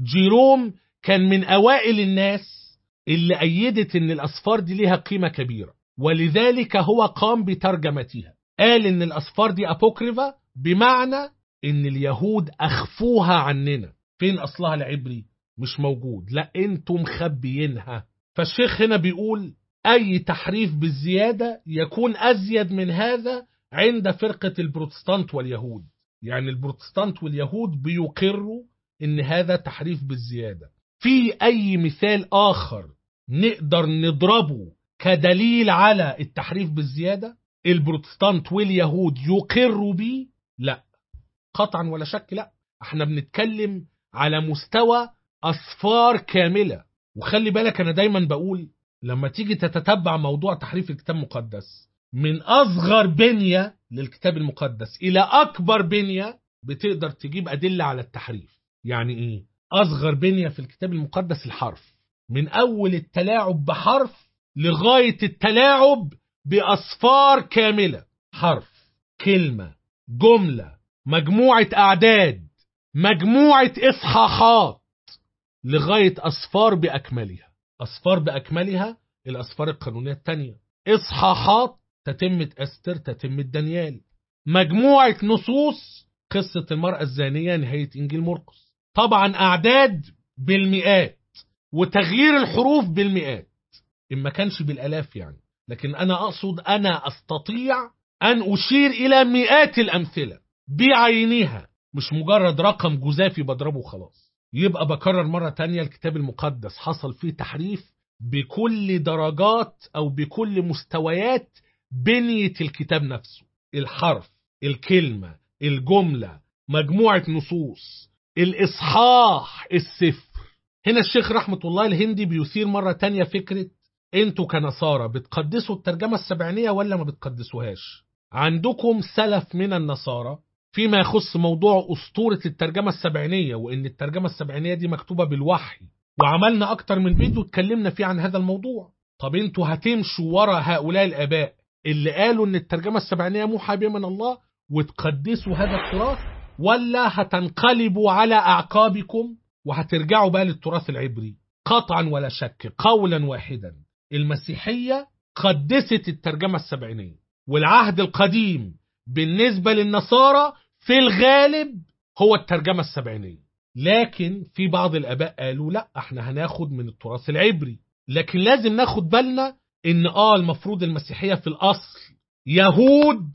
جيروم كان من أوائل الناس اللي أيدت إن الأصفار دي ليها قيمة كبيرة ولذلك هو قام بترجمتها قال إن الأصفار دي أبوكريفا بمعنى إن اليهود أخفوها عننا فين أصلها العبري مش موجود لا انتم مخبيينها فالشيخ هنا بيقول أي تحريف بالزيادة يكون أزيد من هذا عند فرقة البروتستانت واليهود يعني البروتستانت واليهود بيقروا إن هذا تحريف بالزيادة في أي مثال آخر نقدر نضربه كدليل على التحريف بالزيادة البروتستانت واليهود يقروا بيه لا قطعا ولا شك لا احنا بنتكلم على مستوى أصفار كاملة وخلي بالك أنا دايما بقول لما تيجي تتتبع موضوع تحريف الكتاب المقدس من أصغر بنية للكتاب المقدس إلى أكبر بنية بتقدر تجيب أدلة على التحريف يعني إيه؟ أصغر بنية في الكتاب المقدس الحرف من أول التلاعب بحرف لغاية التلاعب بأصفار كاملة حرف كلمة جملة مجموعة أعداد مجموعة إصحاحات لغاية أصفار بأكملها أصفار بأكملها الأصفار القانونية التانية إصحاحات تتمة أستر تتمة دانيال مجموعة نصوص قصة المرأة الزانية نهاية إنجيل مرقس طبعا أعداد بالمئات وتغيير الحروف بالمئات إن ما كانش بالألاف يعني لكن أنا أقصد أنا أستطيع أن أشير إلى مئات الأمثلة بعينها مش مجرد رقم جزافي بضربه خلاص يبقى بكرر مرة تانية الكتاب المقدس حصل فيه تحريف بكل درجات أو بكل مستويات بنية الكتاب نفسه الحرف الكلمة الجملة مجموعة نصوص الإصحاح السفر هنا الشيخ رحمة الله الهندي بيثير مرة تانية فكرة انتوا كنصارى بتقدسوا الترجمة السبعينية ولا ما بتقدسوهاش عندكم سلف من النصارى فيما يخص موضوع أسطورة الترجمة السبعينية وإن الترجمة السبعينية دي مكتوبة بالوحي وعملنا أكتر من فيديو اتكلمنا فيه عن هذا الموضوع طب انتوا هتمشوا ورا هؤلاء الآباء اللي قالوا إن الترجمة السبعينية موحى بها من الله وتقدسوا هذا التراث ولا هتنقلبوا على أعقابكم وهترجعوا بقى للتراث العبري قطعا ولا شك قولا واحدا المسيحية قدست الترجمة السبعينية والعهد القديم بالنسبة للنصارى في الغالب هو الترجمة السبعينية لكن في بعض الآباء قالوا لا احنا هناخد من التراث العبري لكن لازم ناخد بالنا ان اه المفروض المسيحية في الأصل يهود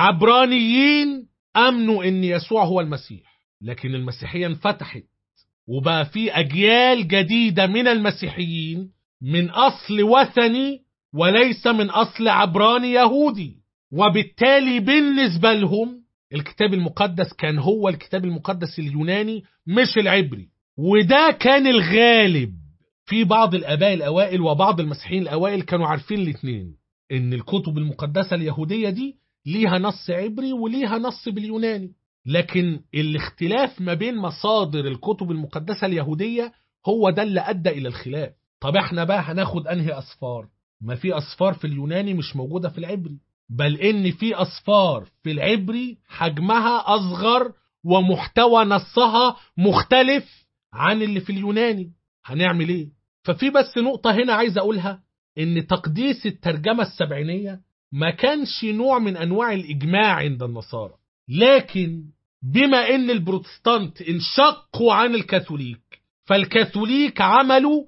عبرانيين أمنوا ان يسوع هو المسيح لكن المسيحية انفتحت وبقى في أجيال جديدة من المسيحيين من أصل وثني وليس من أصل عبراني يهودي وبالتالي بالنسبة لهم الكتاب المقدس كان هو الكتاب المقدس اليوناني مش العبري وده كان الغالب في بعض الآباء الأوائل وبعض المسيحيين الأوائل كانوا عارفين الاثنين إن الكتب المقدسة اليهودية دي ليها نص عبري وليها نص باليوناني لكن الاختلاف ما بين مصادر الكتب المقدسة اليهودية هو ده اللي أدى إلى الخلاف طب احنا بقى هناخد أنهي أصفار ما في أصفار في اليوناني مش موجودة في العبري بل إن في أصفار في العبري حجمها أصغر ومحتوى نصها مختلف عن اللي في اليوناني هنعمل إيه؟ ففي بس نقطة هنا عايز أقولها إن تقديس الترجمة السبعينية ما كانش نوع من أنواع الإجماع عند النصارى لكن بما ان البروتستانت انشقوا عن الكاثوليك فالكاثوليك عملوا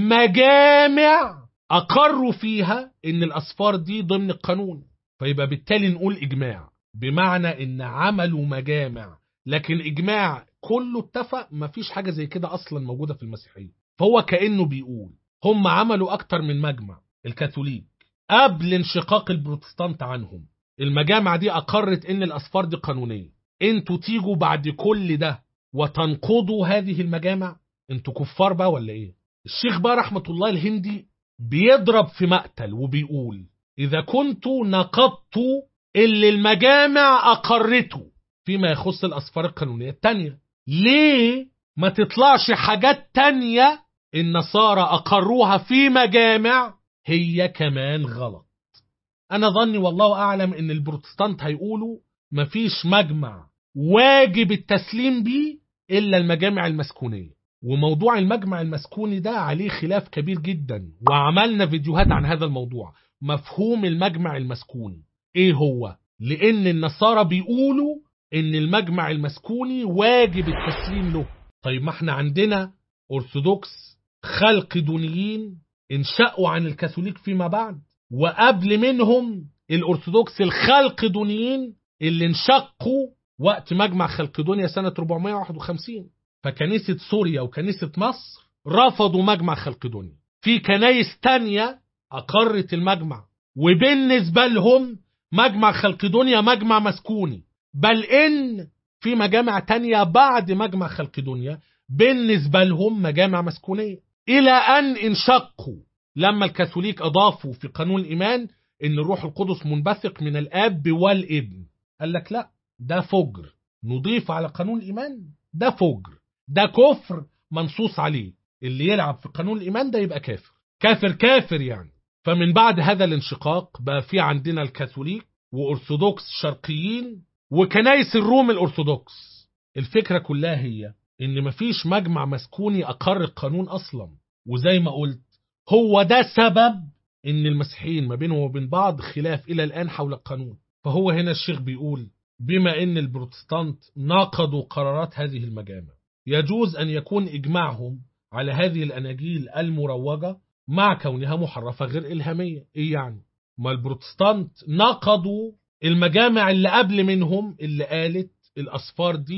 مجامع اقروا فيها ان الاصفار دي ضمن القانون فيبقى بالتالي نقول اجماع بمعنى ان عملوا مجامع لكن اجماع كله اتفق مفيش حاجه زي كده اصلا موجوده في المسيحيه فهو كانه بيقول هم عملوا اكتر من مجمع الكاثوليك قبل انشقاق البروتستانت عنهم المجامع دي أقرت إن الأسفار دي قانونية انتوا تيجوا بعد كل ده وتنقضوا هذه المجامع انتوا كفار بقى ولا ايه الشيخ بقى رحمة الله الهندي بيضرب في مقتل وبيقول إذا كنتوا نقضتوا اللي المجامع أقرته فيما يخص الأسفار القانونية التانية ليه ما تطلعش حاجات تانية النصارى أقروها في مجامع هي كمان غلط أنا ظني والله أعلم إن البروتستانت هيقولوا مفيش مجمع واجب التسليم بيه إلا المجامع المسكونية وموضوع المجمع المسكوني ده عليه خلاف كبير جدا وعملنا فيديوهات عن هذا الموضوع مفهوم المجمع المسكوني إيه هو؟ لأن النصارى بيقولوا إن المجمع المسكوني واجب التسليم له طيب ما احنا عندنا أرثوذكس خلق دونيين انشأوا عن الكاثوليك فيما بعد وقبل منهم الأرثوذكس الخلقدونيين اللي انشقوا وقت مجمع خلقدونيا سنة 451 فكنيسة سوريا وكنيسة مصر رفضوا مجمع خلقدونيا في كنايس تانية أقرت المجمع وبالنسبة لهم مجمع خلقدونيا مجمع مسكوني بل إن في مجامع تانية بعد مجمع خلقدونيا بالنسبة لهم مجامع مسكونية إلى أن انشقوا لما الكاثوليك أضافوا في قانون الإيمان إن الروح القدس منبثق من الآب والابن قال لك لا ده فجر نضيف على قانون الإيمان ده فجر ده كفر منصوص عليه اللي يلعب في قانون الإيمان ده يبقى كافر كافر كافر يعني فمن بعد هذا الانشقاق بقى في عندنا الكاثوليك وأرثوذكس شرقيين وكنايس الروم الأرثوذكس الفكرة كلها هي إن مفيش مجمع مسكوني أقر القانون أصلا وزي ما قلت هو ده سبب ان المسيحيين ما بينهم وبين بعض خلاف الى الان حول القانون فهو هنا الشيخ بيقول بما ان البروتستانت ناقضوا قرارات هذه المجامع يجوز ان يكون اجماعهم على هذه الاناجيل المروجه مع كونها محرفه غير الهاميه ايه يعني ما البروتستانت نقضوا المجامع اللي قبل منهم اللي قالت الاسفار دي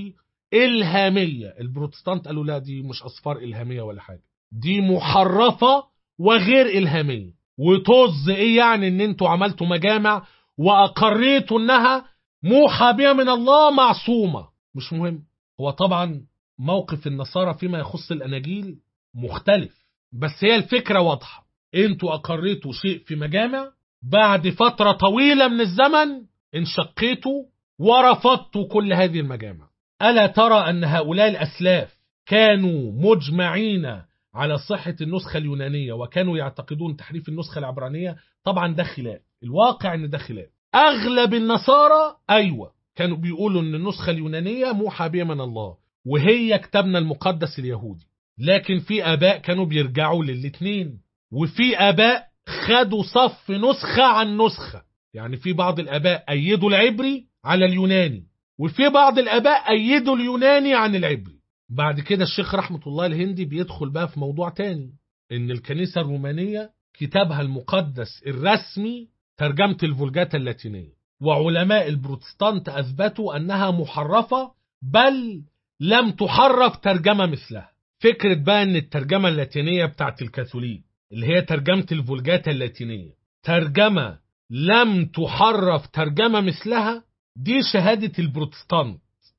إلهامية البروتستانت قالوا لا دي مش أصفار إلهامية ولا حاجة دي محرفة وغير إلهامية وطز إيه يعني إن أنتوا عملتوا مجامع وأقريتوا إنها موحى بها من الله معصومة مش مهم هو طبعا موقف النصارى فيما يخص الأناجيل مختلف بس هي الفكرة واضحة انتوا أقريتوا شيء في مجامع بعد فترة طويلة من الزمن انشقيتوا ورفضتوا كل هذه المجامع ألا ترى أن هؤلاء الأسلاف كانوا مجمعين على صحة النسخة اليونانية وكانوا يعتقدون تحريف النسخة العبرانية طبعا ده خلاف الواقع ان ده خلاف أغلب النصارى أيوة كانوا بيقولوا ان النسخة اليونانية موحى بها من الله وهي كتابنا المقدس اليهودي لكن في آباء كانوا بيرجعوا للاتنين وفي آباء خدوا صف نسخة عن نسخة يعني في بعض الآباء أيدوا العبري على اليوناني وفي بعض الآباء أيدوا اليوناني عن العبري بعد كده الشيخ رحمة الله الهندي بيدخل بقى في موضوع تاني إن الكنيسة الرومانية كتابها المقدس الرسمي ترجمة الفولجاتا اللاتينية وعلماء البروتستانت أثبتوا أنها محرفة بل لم تحرف ترجمة مثلها فكرة بقى أن الترجمة اللاتينية بتاعت الكاثوليك اللي هي ترجمة الفولجاتا اللاتينية ترجمة لم تحرف ترجمة مثلها دي شهادة البروتستانت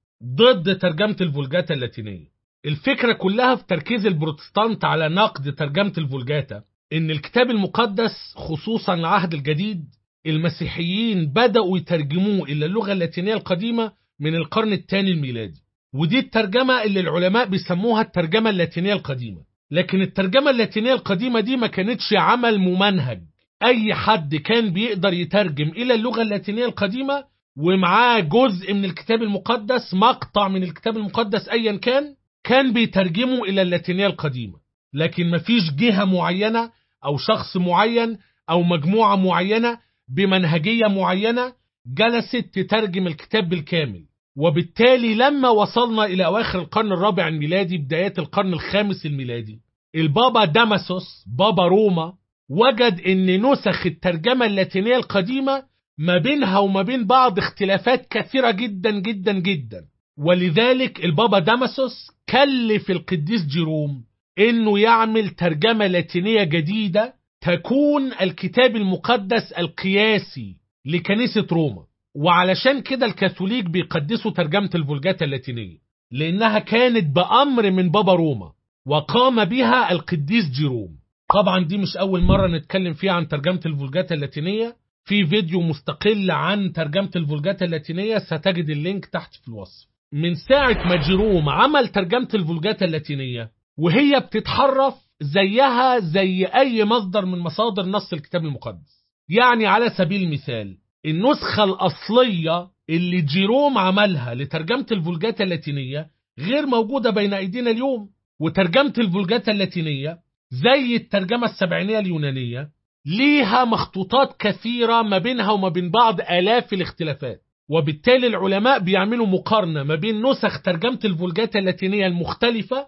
ضد ترجمة الفولجاتا اللاتينية الفكرة كلها في تركيز البروتستانت على نقد ترجمة الفولجاتا إن الكتاب المقدس خصوصا العهد الجديد المسيحيين بدأوا يترجموه إلى اللغة اللاتينية القديمة من القرن الثاني الميلادي ودي الترجمة اللي العلماء بيسموها الترجمة اللاتينية القديمة لكن الترجمة اللاتينية القديمة دي ما كانتش عمل ممنهج أي حد كان بيقدر يترجم إلى اللغة اللاتينية القديمة ومعاه جزء من الكتاب المقدس مقطع من الكتاب المقدس أيا كان كان بيترجمه إلى اللاتينية القديمة لكن مفيش جهة معينة أو شخص معين أو مجموعة معينة بمنهجية معينة جلست تترجم الكتاب بالكامل وبالتالي لما وصلنا إلى أواخر القرن الرابع الميلادي بدايات القرن الخامس الميلادي البابا داماسوس بابا روما وجد أن نسخ الترجمة اللاتينية القديمة ما بينها وما بين بعض اختلافات كثيرة جدا جدا جدا ولذلك البابا داماسوس كلف القديس جيروم انه يعمل ترجمة لاتينية جديدة تكون الكتاب المقدس القياسي لكنيسة روما وعلشان كده الكاثوليك بيقدسوا ترجمة الفولجاتا اللاتينية لأنها كانت بأمر من بابا روما وقام بها القديس جيروم طبعا دي مش أول مرة نتكلم فيها عن ترجمة الفولجاتا اللاتينية في فيديو مستقل عن ترجمة الفولجاتا اللاتينية ستجد اللينك تحت في الوصف من ساعة ما جيروم عمل ترجمة الفولجاتا اللاتينية وهي بتتحرف زيها زي أي مصدر من مصادر نص الكتاب المقدس يعني على سبيل المثال النسخة الأصلية اللي جيروم عملها لترجمة الفولجاتا اللاتينية غير موجودة بين أيدينا اليوم وترجمة الفولجاتا اللاتينية زي الترجمة السبعينية اليونانية ليها مخطوطات كثيرة ما بينها وما بين بعض آلاف الاختلافات وبالتالي العلماء بيعملوا مقارنة ما بين نسخ ترجمة الفولجاتا اللاتينية المختلفة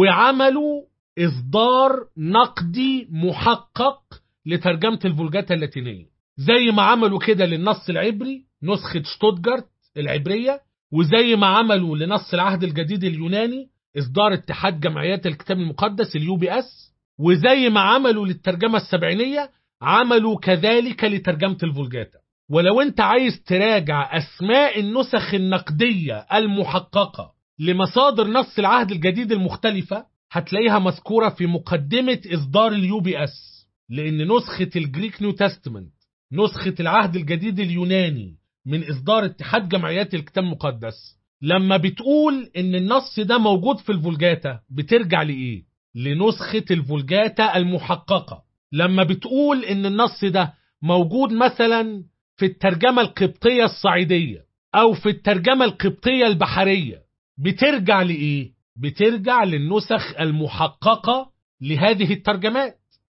وعملوا إصدار نقدي محقق لترجمة الفولجاتا اللاتينية زي ما عملوا كده للنص العبري نسخة شتوتجارت العبرية وزي ما عملوا لنص العهد الجديد اليوناني إصدار اتحاد جمعيات الكتاب المقدس اليو بي اس وزي ما عملوا للترجمة السبعينية عملوا كذلك لترجمة الفولجاتا ولو انت عايز تراجع أسماء النسخ النقدية المحققة لمصادر نص العهد الجديد المختلفة هتلاقيها مذكورة في مقدمة إصدار اليو بي اس لأن نسخة الجريك نيو تستمنت نسخة العهد الجديد اليوناني من إصدار اتحاد جمعيات الكتاب المقدس لما بتقول إن النص ده موجود في الفولجاتا بترجع لإيه؟ لنسخة الفولجاتا المحققة لما بتقول إن النص ده موجود مثلا في الترجمة القبطية الصعيدية أو في الترجمة القبطية البحرية بترجع لإيه؟ بترجع للنسخ المحققة لهذه الترجمات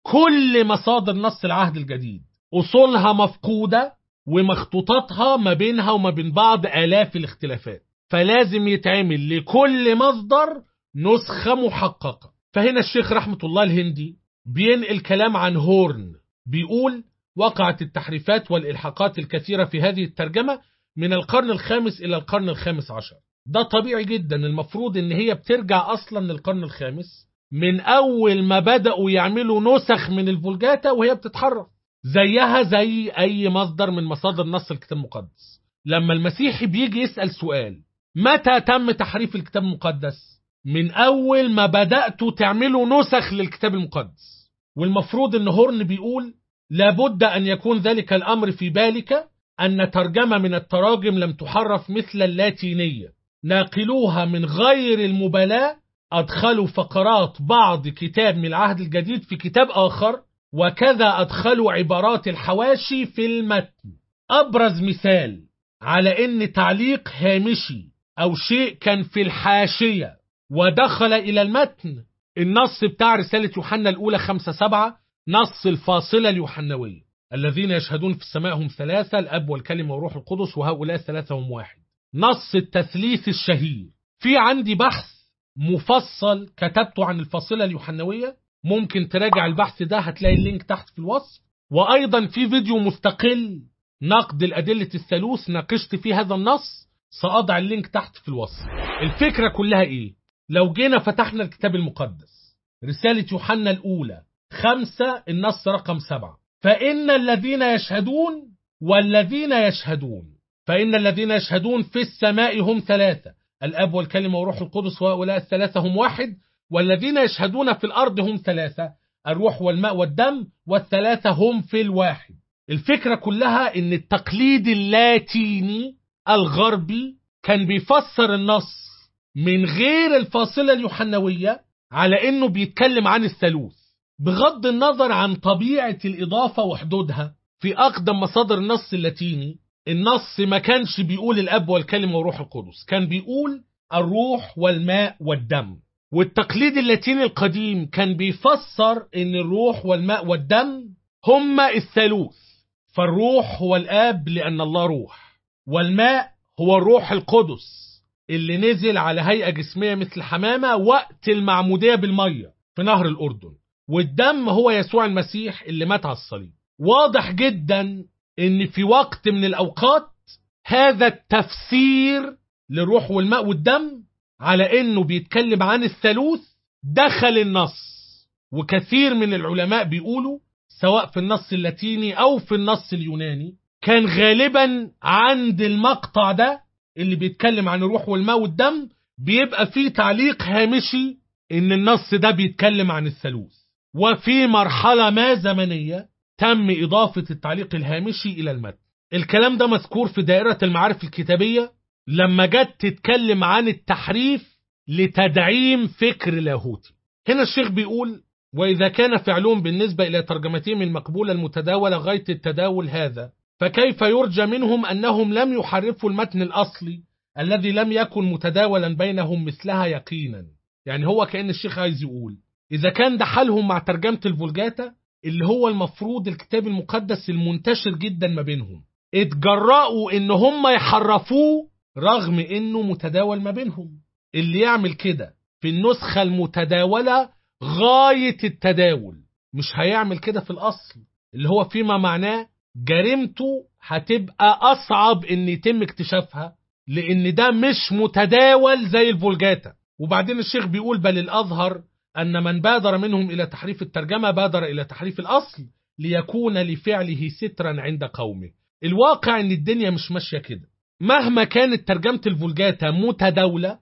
كل مصادر نص العهد الجديد أصولها مفقودة ومخطوطاتها ما بينها وما بين بعض آلاف الاختلافات فلازم يتعمل لكل مصدر نسخة محققة فهنا الشيخ رحمة الله الهندي بينقل كلام عن هورن بيقول وقعت التحريفات والإلحاقات الكثيرة في هذه الترجمة من القرن الخامس إلى القرن الخامس عشر ده طبيعي جدا المفروض ان هي بترجع اصلا للقرن الخامس من اول ما بدأوا يعملوا نسخ من الفولجاتا وهي بتتحرف زيها زي اي مصدر من مصادر نص الكتاب المقدس لما المسيحي بيجي يسأل سؤال متى تم تحريف الكتاب المقدس من اول ما بدأتوا تعملوا نسخ للكتاب المقدس والمفروض ان هورن بيقول لابد ان يكون ذلك الامر في بالك ان ترجمة من التراجم لم تحرف مثل اللاتينية ناقلوها من غير المبالاة أدخلوا فقرات بعض كتاب من العهد الجديد في كتاب آخر وكذا أدخلوا عبارات الحواشي في المتن أبرز مثال على إن تعليق هامشي أو شيء كان في الحاشية ودخل إلى المتن النص بتاع رسالة يوحنا الأولى خمسة سبعة نص الفاصلة اليوحنوية الذين يشهدون في السماء هم ثلاثة الأب والكلمة والروح القدس وهؤلاء الثلاثة هم واحد نص التثليث الشهير في عندي بحث مفصل كتبته عن الفاصلة اليوحنوية ممكن تراجع البحث ده هتلاقي اللينك تحت في الوصف وأيضا في فيديو مستقل نقد الأدلة الثالوث ناقشت فيه هذا النص سأضع اللينك تحت في الوصف الفكرة كلها إيه لو جينا فتحنا الكتاب المقدس رسالة يوحنا الأولى خمسة النص رقم سبعة فإن الذين يشهدون والذين يشهدون فإن الذين يشهدون في السماء هم ثلاثة الأب والكلمة وروح القدس وهؤلاء الثلاثة هم واحد والذين يشهدون في الأرض هم ثلاثة الروح والماء والدم والثلاثة هم في الواحد الفكرة كلها ان التقليد اللاتيني الغربي كان بيفسر النص من غير الفاصلة اليوحنوية على انه بيتكلم عن الثالوث بغض النظر عن طبيعة الإضافة وحدودها في أقدم مصادر النص اللاتيني النص ما كانش بيقول الأب والكلمة وروح القدس كان بيقول الروح والماء والدم والتقليد اللاتيني القديم كان بيفسر ان الروح والماء والدم هما الثالوث فالروح هو الآب لأن الله روح والماء هو الروح القدس اللي نزل على هيئة جسمية مثل حمامة وقت المعمودية بالمية في نهر الأردن والدم هو يسوع المسيح اللي مات على الصليب واضح جدا ان في وقت من الأوقات هذا التفسير للروح والماء والدم على انه بيتكلم عن الثالوث دخل النص وكثير من العلماء بيقولوا سواء في النص اللاتيني او في النص اليوناني كان غالبا عند المقطع ده اللي بيتكلم عن الروح والماء والدم بيبقى فيه تعليق هامشي ان النص ده بيتكلم عن الثالوث وفي مرحلة ما زمنية تم إضافة التعليق الهامشي إلى المتن الكلام ده مذكور في دائرة المعارف الكتابية لما جت تتكلم عن التحريف لتدعيم فكر لاهوتي هنا الشيخ بيقول وإذا كان فعلهم بالنسبة إلى ترجمتهم المقبولة المتداولة غاية التداول هذا فكيف يرجى منهم أنهم لم يحرفوا المتن الأصلي الذي لم يكن متداولا بينهم مثلها يقينا يعني هو كأن الشيخ عايز يقول إذا كان ده حالهم مع ترجمة الفولجاتا اللي هو المفروض الكتاب المقدس المنتشر جدا ما بينهم اتجرأوا ان هم يحرفوه رغم انه متداول ما بينهم اللي يعمل كده في النسخة المتداولة غاية التداول مش هيعمل كده في الأصل اللي هو فيما معناه جريمته هتبقى أصعب إن يتم اكتشافها لأن ده مش متداول زي الفولجاتا وبعدين الشيخ بيقول بل الأظهر أن من بادر منهم إلى تحريف الترجمة بادر إلى تحريف الأصل ليكون لفعله سترا عند قومه الواقع أن الدنيا مش ماشية كده مهما كانت ترجمة الفولجاتا متداولة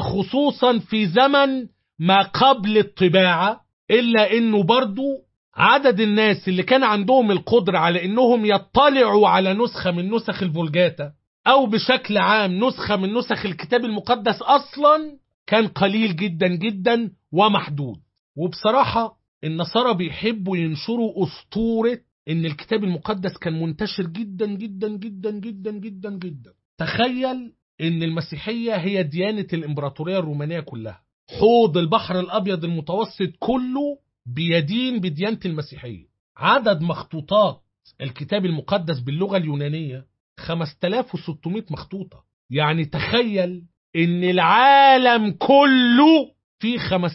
وخصوصا في زمن ما قبل الطباعة إلا أنه برضو عدد الناس اللي كان عندهم القدرة على أنهم يطلعوا على نسخة من نسخ الفولجاتا أو بشكل عام نسخة من نسخ الكتاب المقدس أصلا كان قليل جدا جدا ومحدود وبصراحة النصارى بيحبوا ينشروا أسطورة إن الكتاب المقدس كان منتشر جدا جدا جدا جدا جدا جدا تخيل إن المسيحية هي ديانة الإمبراطورية الرومانية كلها حوض البحر الأبيض المتوسط كله بيدين بديانة المسيحية عدد مخطوطات الكتاب المقدس باللغة اليونانية 5600 مخطوطة يعني تخيل ان العالم كله فيه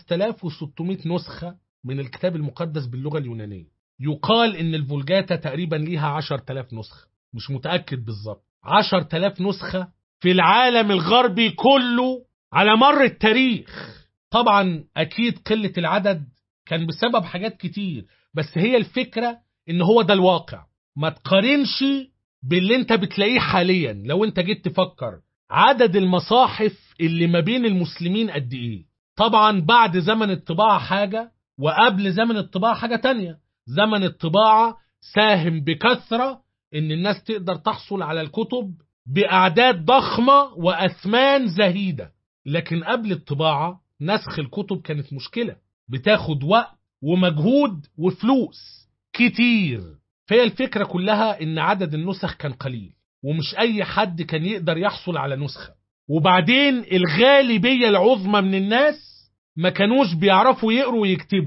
5600 نسخة من الكتاب المقدس باللغة اليونانية يقال ان الفولجاتا تقريبا ليها 10000 نسخة مش متأكد بالظبط 10000 نسخة في العالم الغربي كله على مر التاريخ طبعا أكيد قلة العدد كان بسبب حاجات كتير بس هي الفكرة إن هو ده الواقع ما تقارنش باللي انت بتلاقيه حاليا لو انت جيت تفكر عدد المصاحف اللي ما بين المسلمين قد ايه طبعا بعد زمن الطباعة حاجة وقبل زمن الطباعة حاجة تانية زمن الطباعة ساهم بكثرة ان الناس تقدر تحصل على الكتب بأعداد ضخمة وأثمان زهيدة لكن قبل الطباعة نسخ الكتب كانت مشكلة بتاخد وقت ومجهود وفلوس كتير فهي الفكرة كلها ان عدد النسخ كان قليل ومش اي حد كان يقدر يحصل على نسخة وبعدين الغالبية العظمى من الناس ما كانوش بيعرفوا يقروا ويكتبوا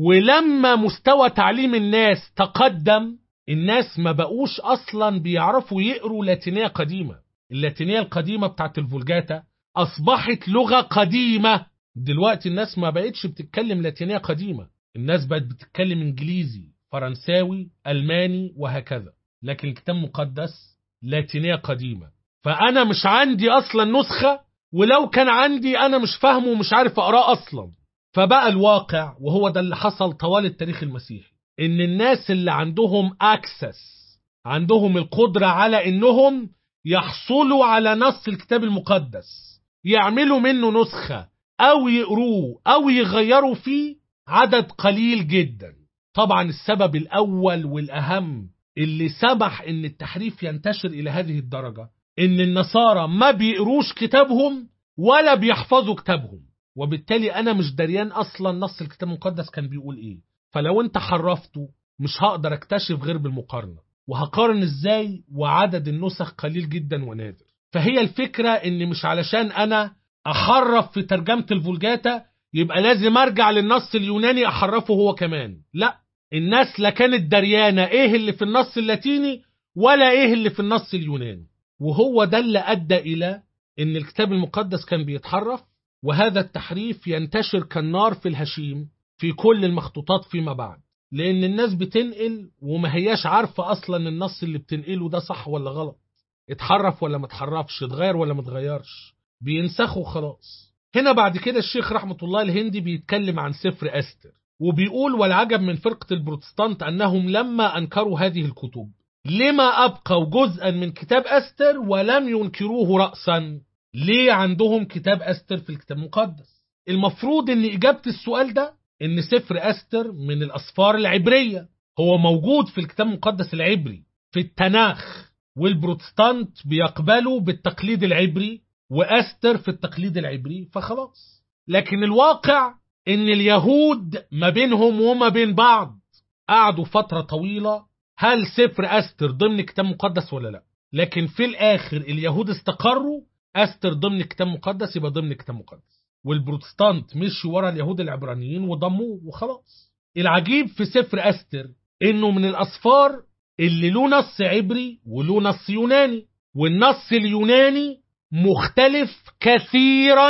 ولما مستوى تعليم الناس تقدم الناس ما بقوش اصلا بيعرفوا يقروا لاتينية قديمة اللاتينية القديمة بتاعت الفولجاتا اصبحت لغة قديمة دلوقتي الناس ما بقتش بتتكلم لاتينية قديمة الناس بقت بتتكلم انجليزي فرنساوي الماني وهكذا لكن الكتاب المقدس لاتينية قديمة فانا مش عندي اصلا نسخة ولو كان عندي انا مش فاهمه ومش عارف اقراه اصلا فبقى الواقع وهو ده اللي حصل طوال التاريخ المسيحي ان الناس اللي عندهم اكسس عندهم القدرة على انهم يحصلوا على نص الكتاب المقدس يعملوا منه نسخة او يقروه او يغيروا فيه عدد قليل جدا طبعا السبب الاول والاهم اللي سمح ان التحريف ينتشر الى هذه الدرجة ان النصارى ما بيقروش كتابهم ولا بيحفظوا كتابهم وبالتالي انا مش دريان اصلا نص الكتاب المقدس كان بيقول ايه فلو انت حرفته مش هقدر اكتشف غير بالمقارنة وهقارن ازاي وعدد النسخ قليل جدا ونادر فهي الفكرة ان مش علشان انا احرف في ترجمة الفولجاتا يبقى لازم ارجع للنص اليوناني احرفه هو كمان لا الناس لا كانت دريانة ايه اللي في النص اللاتيني ولا ايه اللي في النص اليوناني وهو ده اللي ادى الى ان الكتاب المقدس كان بيتحرف وهذا التحريف ينتشر كالنار في الهشيم في كل المخطوطات فيما بعد لان الناس بتنقل وما هياش عارفة اصلا النص اللي بتنقله ده صح ولا غلط اتحرف ولا ما اتحرفش اتغير ولا ما اتغيرش بينسخوا خلاص هنا بعد كده الشيخ رحمة الله الهندي بيتكلم عن سفر أستر وبيقول والعجب من فرقة البروتستانت أنهم لما أنكروا هذه الكتب لما أبقوا جزءا من كتاب أستر ولم ينكروه رأسا ليه عندهم كتاب أستر في الكتاب المقدس المفروض أن إجابة السؤال ده أن سفر أستر من الأسفار العبرية هو موجود في الكتاب المقدس العبري في التناخ والبروتستانت بيقبلوا بالتقليد العبري وأستر في التقليد العبري فخلاص لكن الواقع ان اليهود ما بينهم وما بين بعض قعدوا فترة طويلة هل سفر أستر ضمن كتاب مقدس ولا لا لكن في الآخر اليهود استقروا أستر ضمن كتاب مقدس يبقى ضمن كتاب مقدس والبروتستانت مشوا ورا اليهود العبرانيين وضموه وخلاص العجيب في سفر أستر انه من الأسفار اللي له نص عبري وله نص يوناني والنص اليوناني مختلف كثيرا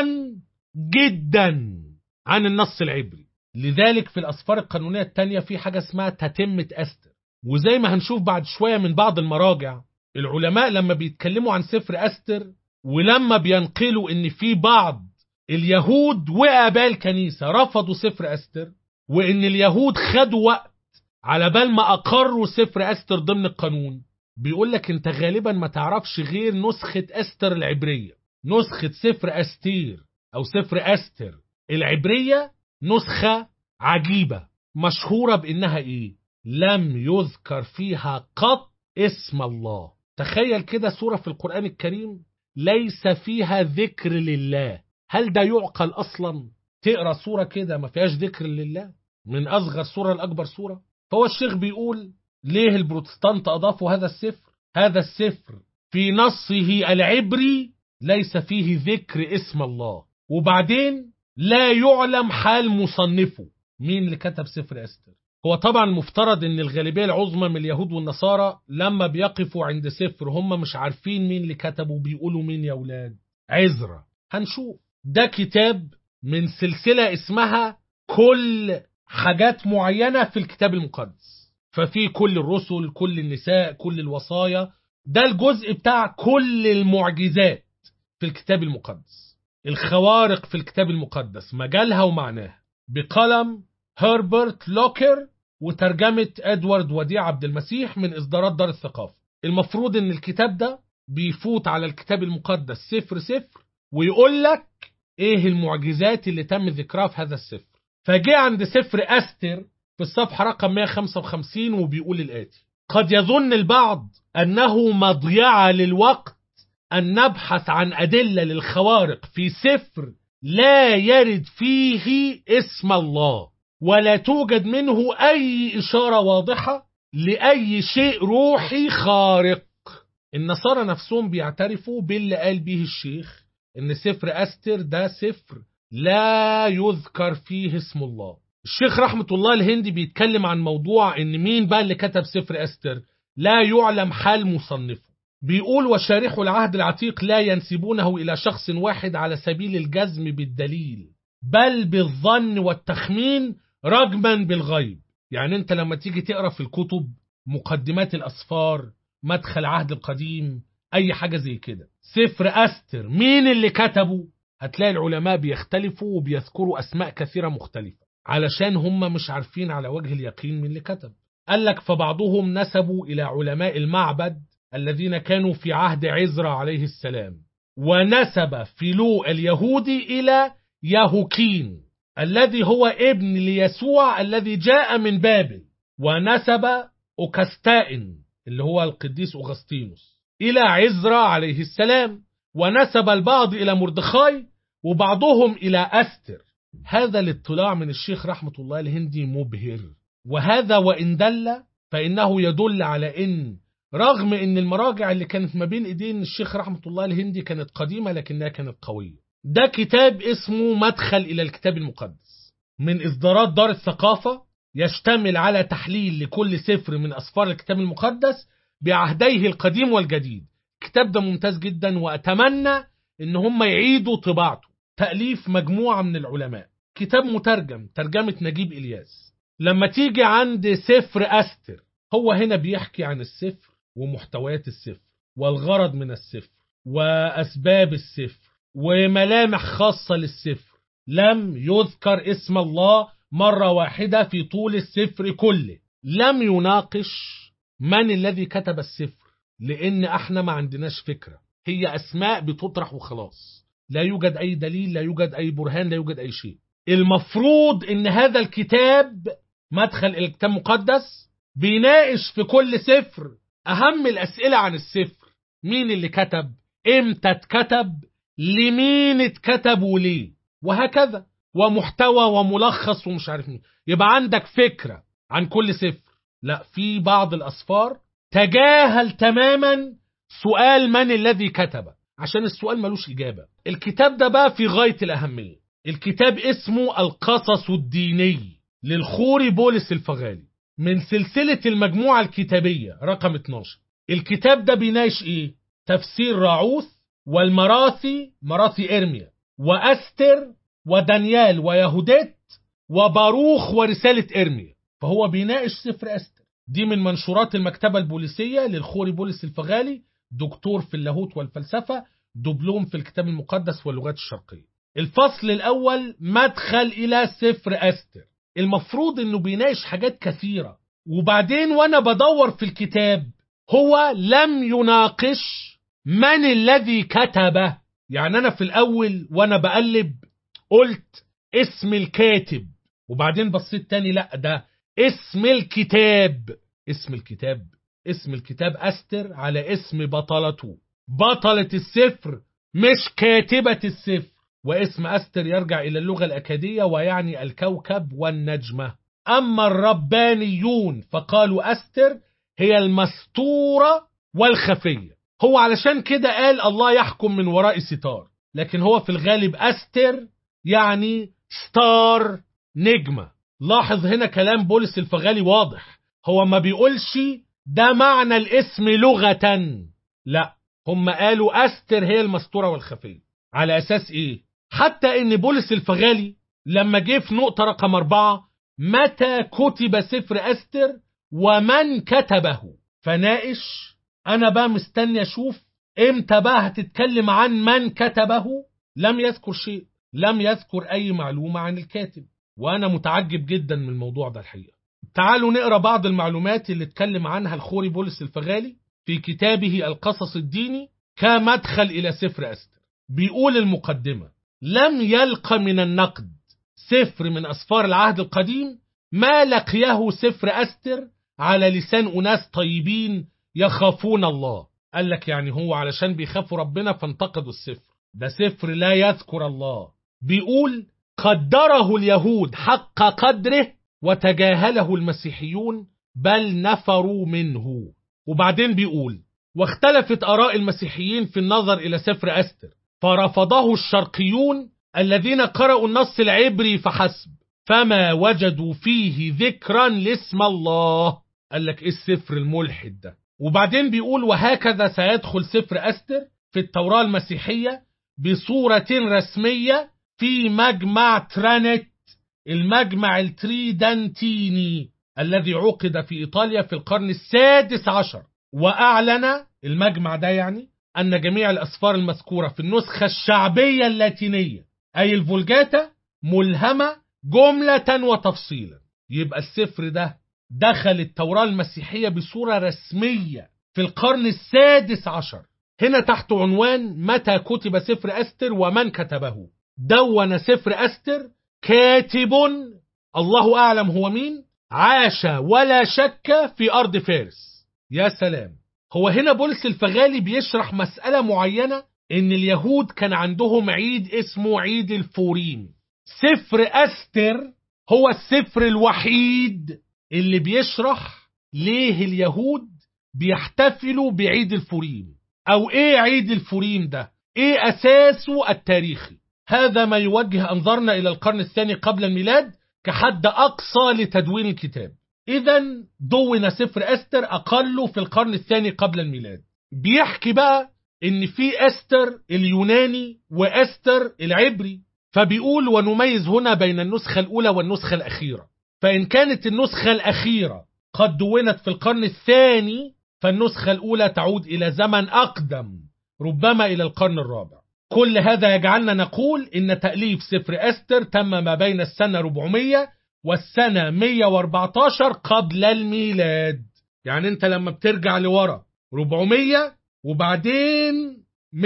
جدا عن النص العبري لذلك في الأسفار القانونية التانية في حاجة اسمها تتمة أستر وزي ما هنشوف بعد شوية من بعض المراجع العلماء لما بيتكلموا عن سفر أستر ولما بينقلوا ان في بعض اليهود وآباء الكنيسة رفضوا سفر أستر وان اليهود خدوا وقت على بال ما أقروا سفر أستر ضمن القانون بيقول لك انت غالبا ما تعرفش غير نسخة أستر العبرية نسخة سفر أستير أو سفر أستر العبرية نسخة عجيبة مشهورة بإنها إيه لم يذكر فيها قط اسم الله تخيل كده سورة في القرآن الكريم ليس فيها ذكر لله هل ده يعقل أصلا تقرأ سورة كده ما فيهاش ذكر لله من أصغر سورة لأكبر سورة فهو الشيخ بيقول ليه البروتستانت أضافوا هذا السفر هذا السفر في نصه العبري ليس فيه ذكر اسم الله وبعدين لا يعلم حال مصنفه مين اللي كتب سفر أستر هو طبعا مفترض ان الغالبية العظمى من اليهود والنصارى لما بيقفوا عند سفر هم مش عارفين مين اللي كتبه بيقولوا مين يا ولاد عزرا هنشوف ده كتاب من سلسلة اسمها كل حاجات معينة في الكتاب المقدس ففي كل الرسل كل النساء كل الوصايا ده الجزء بتاع كل المعجزات في الكتاب المقدس الخوارق في الكتاب المقدس مجالها ومعناها بقلم هربرت لوكر وترجمة ادوارد وديع عبد المسيح من اصدارات دار الثقافة المفروض ان الكتاب ده بيفوت على الكتاب المقدس سفر سفر ويقول لك ايه المعجزات اللي تم ذكرها في هذا السفر فجاء عند سفر استر في الصفحة رقم 155 وبيقول الآتي قد يظن البعض أنه مضيعة للوقت أن نبحث عن أدلة للخوارق في سفر لا يرد فيه اسم الله ولا توجد منه أي إشارة واضحة لأي شيء روحي خارق النصارى نفسهم بيعترفوا باللي قال به الشيخ إن سفر أستر ده سفر لا يذكر فيه اسم الله الشيخ رحمة الله الهندي بيتكلم عن موضوع إن مين بقى اللي كتب سفر أستر لا يعلم حال مصنفه بيقول وشارح العهد العتيق لا ينسبونه إلى شخص واحد على سبيل الجزم بالدليل بل بالظن والتخمين رجما بالغيب يعني انت لما تيجي تقرا في الكتب مقدمات الأسفار مدخل عهد القديم أي حاجة زي كده سفر أستر مين اللي كتبه هتلاقي العلماء بيختلفوا وبيذكروا أسماء كثيرة مختلفة علشان هم مش عارفين على وجه اليقين من اللي كتب قال لك فبعضهم نسبوا إلى علماء المعبد الذين كانوا في عهد عزرا عليه السلام ونسب فيلو اليهودي إلى يهوكين الذي هو ابن ليسوع الذي جاء من بابل ونسب أوكستائن اللي هو القديس أغسطينوس إلى عزرا عليه السلام ونسب البعض إلى مردخاي وبعضهم إلى أستر هذا الاطلاع من الشيخ رحمة الله الهندي مبهر وهذا وإن دل فإنه يدل على إن رغم إن المراجع اللي كانت ما بين إيدين الشيخ رحمة الله الهندي كانت قديمة لكنها كانت قوية ده كتاب اسمه مدخل إلى الكتاب المقدس من إصدارات دار الثقافة يشتمل على تحليل لكل سفر من أسفار الكتاب المقدس بعهديه القديم والجديد الكتاب ده ممتاز جدا وأتمنى إن هم يعيدوا طباعته تأليف مجموعة من العلماء كتاب مترجم ترجمة نجيب إلياس لما تيجي عند سفر أستر هو هنا بيحكي عن السفر ومحتويات السفر والغرض من السفر وأسباب السفر وملامح خاصة للسفر لم يذكر اسم الله مرة واحدة في طول السفر كله لم يناقش من الذي كتب السفر لأن احنا ما عندناش فكرة هي أسماء بتطرح وخلاص لا يوجد أي دليل لا يوجد أي برهان لا يوجد أي شيء المفروض ان هذا الكتاب مدخل الى الكتاب المقدس بيناقش في كل سفر اهم الاسئله عن السفر مين اللي كتب امتى اتكتب لمين اتكتب وليه وهكذا ومحتوى وملخص ومش عارف مين يبقى عندك فكره عن كل سفر لا في بعض الاسفار تجاهل تماما سؤال من الذي كتب عشان السؤال ملوش اجابه الكتاب ده بقى في غايه الاهميه الكتاب اسمه القصص الديني للخوري بولس الفغالي من سلسلة المجموعة الكتابية رقم 12 الكتاب ده بيناقش ايه؟ تفسير راعوث والمراثي مراثي ارميا واستر ودانيال ويهودت وباروخ ورسالة ارميا فهو بيناقش سفر استر دي من منشورات المكتبة البوليسية للخوري بولس الفغالي دكتور في اللاهوت والفلسفة دبلوم في الكتاب المقدس واللغات الشرقية الفصل الأول مدخل إلى سفر أستر المفروض أنه بيناقش حاجات كثيرة وبعدين وأنا بدور في الكتاب هو لم يناقش من الذي كتبه يعني أنا في الأول وأنا بقلب قلت اسم الكاتب وبعدين بصيت تاني لا ده اسم الكتاب اسم الكتاب اسم الكتاب أستر على اسم بطلته بطلة السفر مش كاتبة السفر واسم أستر يرجع إلى اللغة الأكادية ويعني الكوكب والنجمة أما الربانيون فقالوا أستر هي المستورة والخفية هو علشان كده قال الله يحكم من وراء ستار لكن هو في الغالب أستر يعني ستار نجمة لاحظ هنا كلام بولس الفغالي واضح هو ما بيقولش ده معنى الاسم لغة لا هم قالوا أستر هي المستورة والخفية على أساس إيه حتى ان بولس الفغالي لما جه في نقطة رقم أربعة متى كتب سفر أستر ومن كتبه فناقش أنا بقى مستني أشوف امتى بقى هتتكلم عن من كتبه لم يذكر شيء لم يذكر أي معلومة عن الكاتب وأنا متعجب جدا من الموضوع ده الحقيقة تعالوا نقرأ بعض المعلومات اللي اتكلم عنها الخوري بولس الفغالي في كتابه القصص الديني كمدخل إلى سفر أستر بيقول المقدمة لم يلق من النقد سفر من أسفار العهد القديم ما لقيه سفر أستر على لسان أناس طيبين يخافون الله قال لك يعني هو علشان بيخافوا ربنا فانتقدوا السفر ده سفر لا يذكر الله بيقول قدره اليهود حق قدره وتجاهله المسيحيون بل نفروا منه وبعدين بيقول واختلفت آراء المسيحيين في النظر إلى سفر أستر فرفضه الشرقيون الذين قرأوا النص العبري فحسب فما وجدوا فيه ذكرا لاسم الله قال لك ايه السفر الملحد ده وبعدين بيقول وهكذا سيدخل سفر أستر في التوراة المسيحية بصورة رسمية في مجمع ترانت المجمع التريدنتيني الذي عقد في إيطاليا في القرن السادس عشر وأعلن المجمع ده يعني أن جميع الأسفار المذكورة في النسخة الشعبية اللاتينية أي الفولجاتا ملهمة جملة وتفصيلا يبقى السفر ده دخل التوراة المسيحية بصورة رسمية في القرن السادس عشر هنا تحت عنوان متى كتب سفر أستر ومن كتبه دون سفر أستر كاتب الله أعلم هو مين عاش ولا شك في أرض فارس يا سلام هو هنا بولس الفغالي بيشرح مسألة معينة إن اليهود كان عندهم عيد اسمه عيد الفوريم سفر أستر هو السفر الوحيد اللي بيشرح ليه اليهود بيحتفلوا بعيد الفوريم أو إيه عيد الفوريم ده إيه أساسه التاريخي هذا ما يوجه أنظارنا إلى القرن الثاني قبل الميلاد كحد أقصى لتدوين الكتاب إذا دون سفر أستر أقله في القرن الثاني قبل الميلاد بيحكي بقى إن في أستر اليوناني وأستر العبري فبيقول ونميز هنا بين النسخة الأولى والنسخة الأخيرة فإن كانت النسخة الأخيرة قد دونت في القرن الثاني فالنسخة الأولى تعود إلى زمن أقدم ربما إلى القرن الرابع كل هذا يجعلنا نقول إن تأليف سفر أستر تم ما بين السنة 400 والسنة 114 قبل الميلاد يعني أنت لما بترجع لورا 400 وبعدين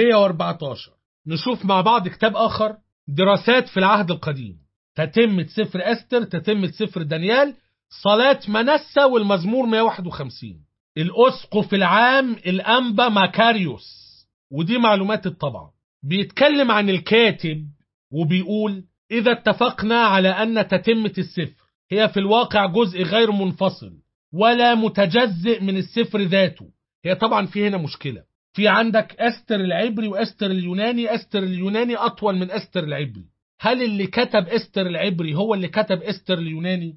114 نشوف مع بعض كتاب آخر دراسات في العهد القديم تتمة سفر أستر تتمة سفر دانيال صلاة منسى والمزمور 151 الأسقف العام الأنبا ماكاريوس ودي معلومات الطبعة بيتكلم عن الكاتب وبيقول إذا اتفقنا على أن تتمة السفر هي في الواقع جزء غير منفصل ولا متجزئ من السفر ذاته هي طبعا في هنا مشكلة في عندك أستر العبري وأستر اليوناني أستر اليوناني أطول من أستر العبري هل اللي كتب أستر العبري هو اللي كتب أستر اليوناني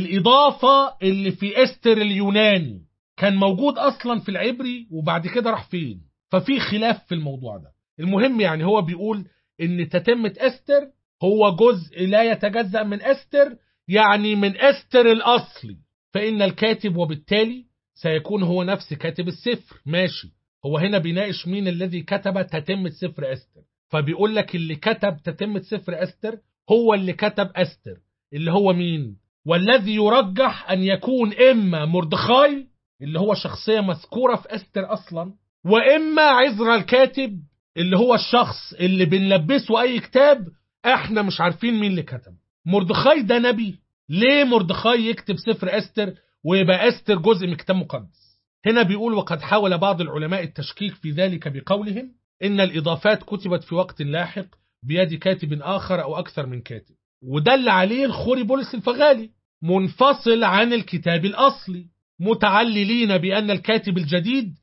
الإضافة اللي في أستر اليوناني كان موجود أصلا في العبري وبعد كده راح فين ففي خلاف في الموضوع ده المهم يعني هو بيقول ان تتمة أستر هو جزء لا يتجزأ من أستر يعني من أستر الأصلي فإن الكاتب وبالتالي سيكون هو نفس كاتب السفر ماشي هو هنا بيناقش مين الذي كتب تتمة سفر أستر فبيقول لك اللي كتب تتمة سفر أستر هو اللي كتب أستر اللي هو مين والذي يرجح أن يكون إما مردخاي اللي هو شخصية مذكورة في أستر أصلا وإما عزرا الكاتب اللي هو الشخص اللي بنلبسه أي كتاب احنا مش عارفين مين اللي كتب مردخاي ده نبي ليه مردخاي يكتب سفر أستر ويبقى أستر جزء من كتاب مقدس هنا بيقول وقد حاول بعض العلماء التشكيك في ذلك بقولهم إن الإضافات كتبت في وقت لاحق بيد كاتب آخر أو أكثر من كاتب ودل عليه الخوري بولس الفغالي منفصل عن الكتاب الأصلي متعللين بأن الكاتب الجديد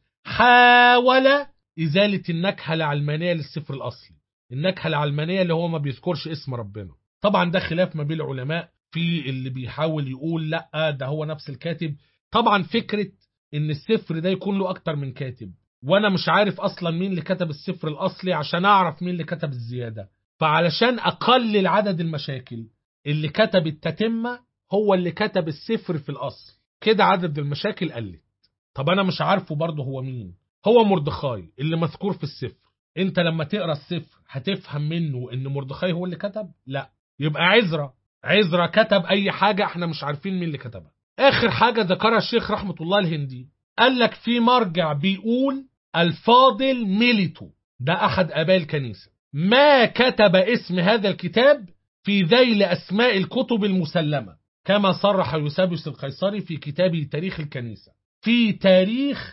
حاول إزالة النكهة العلمانية للسفر الأصلي النكهة العلمانية اللي هو ما بيذكرش اسم ربنا طبعا ده خلاف ما بين العلماء في اللي بيحاول يقول لا ده هو نفس الكاتب طبعا فكرة ان السفر ده يكون له اكتر من كاتب وانا مش عارف اصلا مين اللي كتب السفر الاصلي عشان اعرف مين اللي كتب الزيادة فعلشان اقلل عدد المشاكل اللي كتب التتمة هو اللي كتب السفر في الاصل كده عدد المشاكل قلت طب انا مش عارفه برضه هو مين هو مردخاي اللي مذكور في السفر انت لما تقرا السفر هتفهم منه ان مردخاي هو اللي كتب لا يبقى عزرا عزرا كتب اي حاجه احنا مش عارفين مين اللي كتبها اخر حاجه ذكرها الشيخ رحمه الله الهندي قال لك في مرجع بيقول الفاضل ميليتو ده احد اباء الكنيسه ما كتب اسم هذا الكتاب في ذيل اسماء الكتب المسلمه كما صرح يوسابيوس القيصري في كتابه تاريخ الكنيسه في تاريخ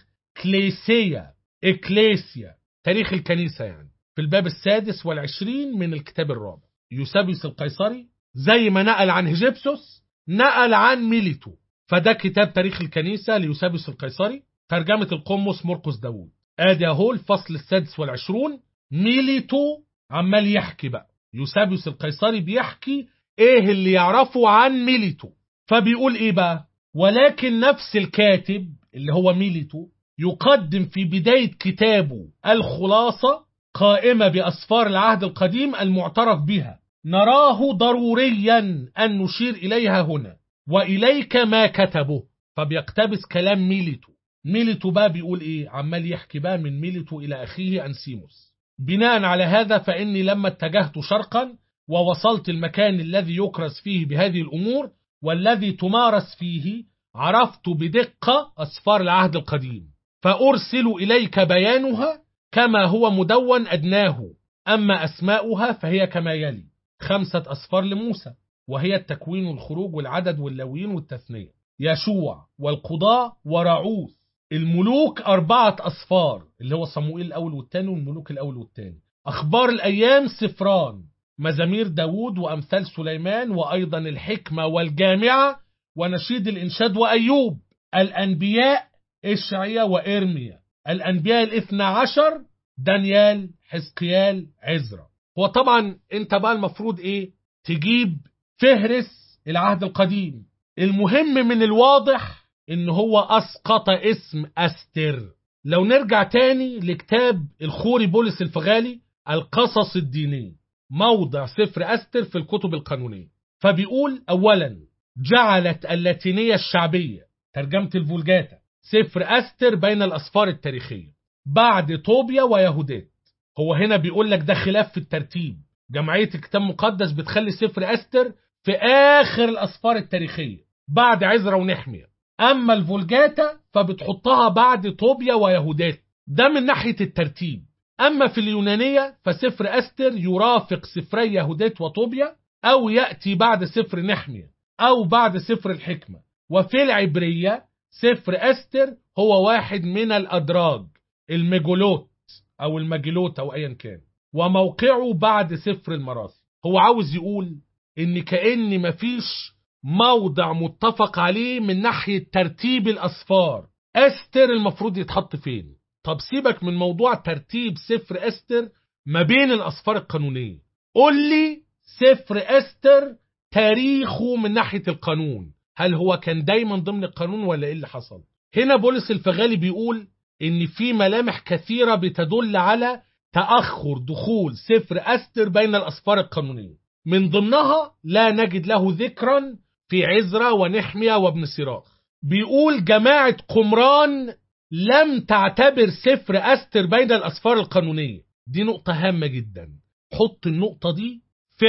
كليسيا إكليسيا تاريخ الكنيسة يعني في الباب السادس والعشرين من الكتاب الرابع يوسابيوس القيصري زي ما نقل عن هيجيبسوس نقل عن ميليتو فده كتاب تاريخ الكنيسة ليوسابيوس القيصري ترجمة القمص مرقس داوود ادي اهو الفصل السادس والعشرون ميليتو عمال يحكي بقى يوسابيوس القيصري بيحكي ايه اللي يعرفه عن ميليتو فبيقول ايه بقى ولكن نفس الكاتب اللي هو ميليتو يقدم في بداية كتابه الخلاصة قائمة بأسفار العهد القديم المعترف بها نراه ضروريا أن نشير إليها هنا وإليك ما كتبه فبيقتبس كلام ميليتو ميليتو بقى بيقول إيه عمال يحكي بقى من ميليتو إلى أخيه أنسيموس بناء على هذا فإني لما اتجهت شرقا ووصلت المكان الذي يكرز فيه بهذه الأمور والذي تمارس فيه عرفت بدقة أسفار العهد القديم فأرسل إليك بيانها كما هو مدون أدناه أما أسماؤها فهي كما يلي خمسة أسفار لموسى وهي التكوين والخروج والعدد واللوين والتثنية يشوع والقضاء ورعوث الملوك أربعة أسفار اللي هو صموئيل الأول والثاني والملوك الأول والثاني أخبار الأيام سفران مزامير داود وأمثال سليمان وأيضا الحكمة والجامعة ونشيد الإنشاد وأيوب الأنبياء إشعيا وإرميا الأنبياء الاثنى عشر دانيال حزقيال عزرا هو طبعا انت بقى المفروض ايه تجيب فهرس العهد القديم المهم من الواضح ان هو اسقط اسم استر لو نرجع تاني لكتاب الخوري بولس الفغالي القصص الدينية موضع سفر استر في الكتب القانونية فبيقول اولا جعلت اللاتينية الشعبية ترجمة الفولجاتا سفر أستر بين الأسفار التاريخية بعد طوبيا ويهودات هو هنا بيقول لك ده خلاف في الترتيب جمعية الكتاب المقدس بتخلي سفر أستر في آخر الأسفار التاريخية بعد عزرا ونحمية أما الفولجاتا فبتحطها بعد طوبيا ويهودات ده من ناحية الترتيب أما في اليونانية فسفر أستر يرافق سفري يهودات وطوبيا أو يأتي بعد سفر نحمية أو بعد سفر الحكمة وفي العبرية سفر أستر هو واحد من الأدراج الميجولوت أو المجلوت أو أيا كان وموقعه بعد سفر المراثي هو عاوز يقول إن كأن مفيش موضع متفق عليه من ناحية ترتيب الأسفار أستر المفروض يتحط فين طب سيبك من موضوع ترتيب سفر أستر ما بين الأسفار القانونية قول لي سفر أستر تاريخه من ناحية القانون هل هو كان دايما ضمن القانون ولا ايه اللي حصل هنا بولس الفغالي بيقول ان في ملامح كثيرة بتدل على تأخر دخول سفر أستر بين الأسفار القانونية من ضمنها لا نجد له ذكرا في عزرا ونحمية وابن سراخ بيقول جماعة قمران لم تعتبر سفر أستر بين الأسفار القانونية دي نقطة هامة جدا حط النقطة دي في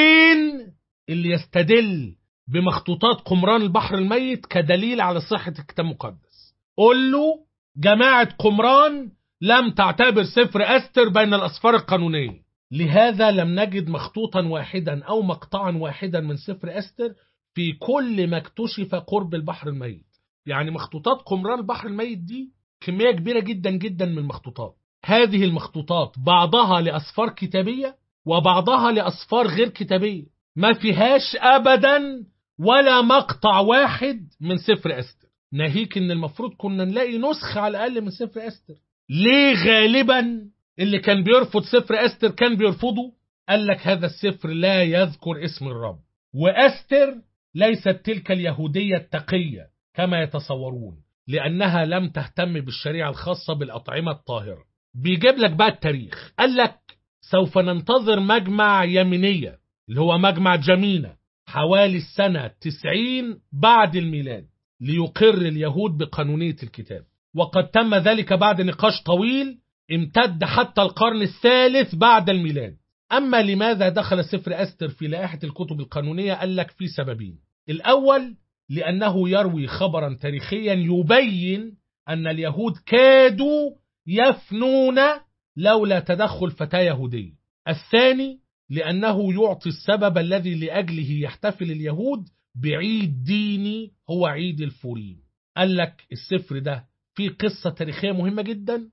عين اللي يستدل بمخطوطات قمران البحر الميت كدليل على صحة الكتاب المقدس قل له جماعة قمران لم تعتبر سفر أستر بين الأسفار القانونية لهذا لم نجد مخطوطا واحدا أو مقطعا واحدا من سفر أستر في كل ما اكتشف قرب البحر الميت يعني مخطوطات قمران البحر الميت دي كمية كبيرة جدا جدا من المخطوطات هذه المخطوطات بعضها لأسفار كتابية وبعضها لأسفار غير كتابية ما فيهاش أبدا ولا مقطع واحد من سفر أستر ناهيك ان المفروض كنا نلاقي نسخة على الأقل من سفر أستر ليه غالبا اللي كان بيرفض سفر أستر كان بيرفضه قال لك هذا السفر لا يذكر اسم الرب وأستر ليست تلك اليهودية التقية كما يتصورون لأنها لم تهتم بالشريعة الخاصة بالأطعمة الطاهرة بيجيب لك بقى التاريخ قال لك سوف ننتظر مجمع يمينية اللي هو مجمع جمينة حوالي السنة 90 بعد الميلاد ليقر اليهود بقانونية الكتاب وقد تم ذلك بعد نقاش طويل امتد حتى القرن الثالث بعد الميلاد أما لماذا دخل سفر أستر في لائحة الكتب القانونية قال لك في سببين الأول لأنه يروي خبرا تاريخيا يبين أن اليهود كادوا يفنون لولا تدخل فتاة يهودية الثاني لأنه يعطي السبب الذي لأجله يحتفل اليهود بعيد ديني هو عيد الفوريم قال لك السفر ده فيه قصة تاريخية مهمة جدا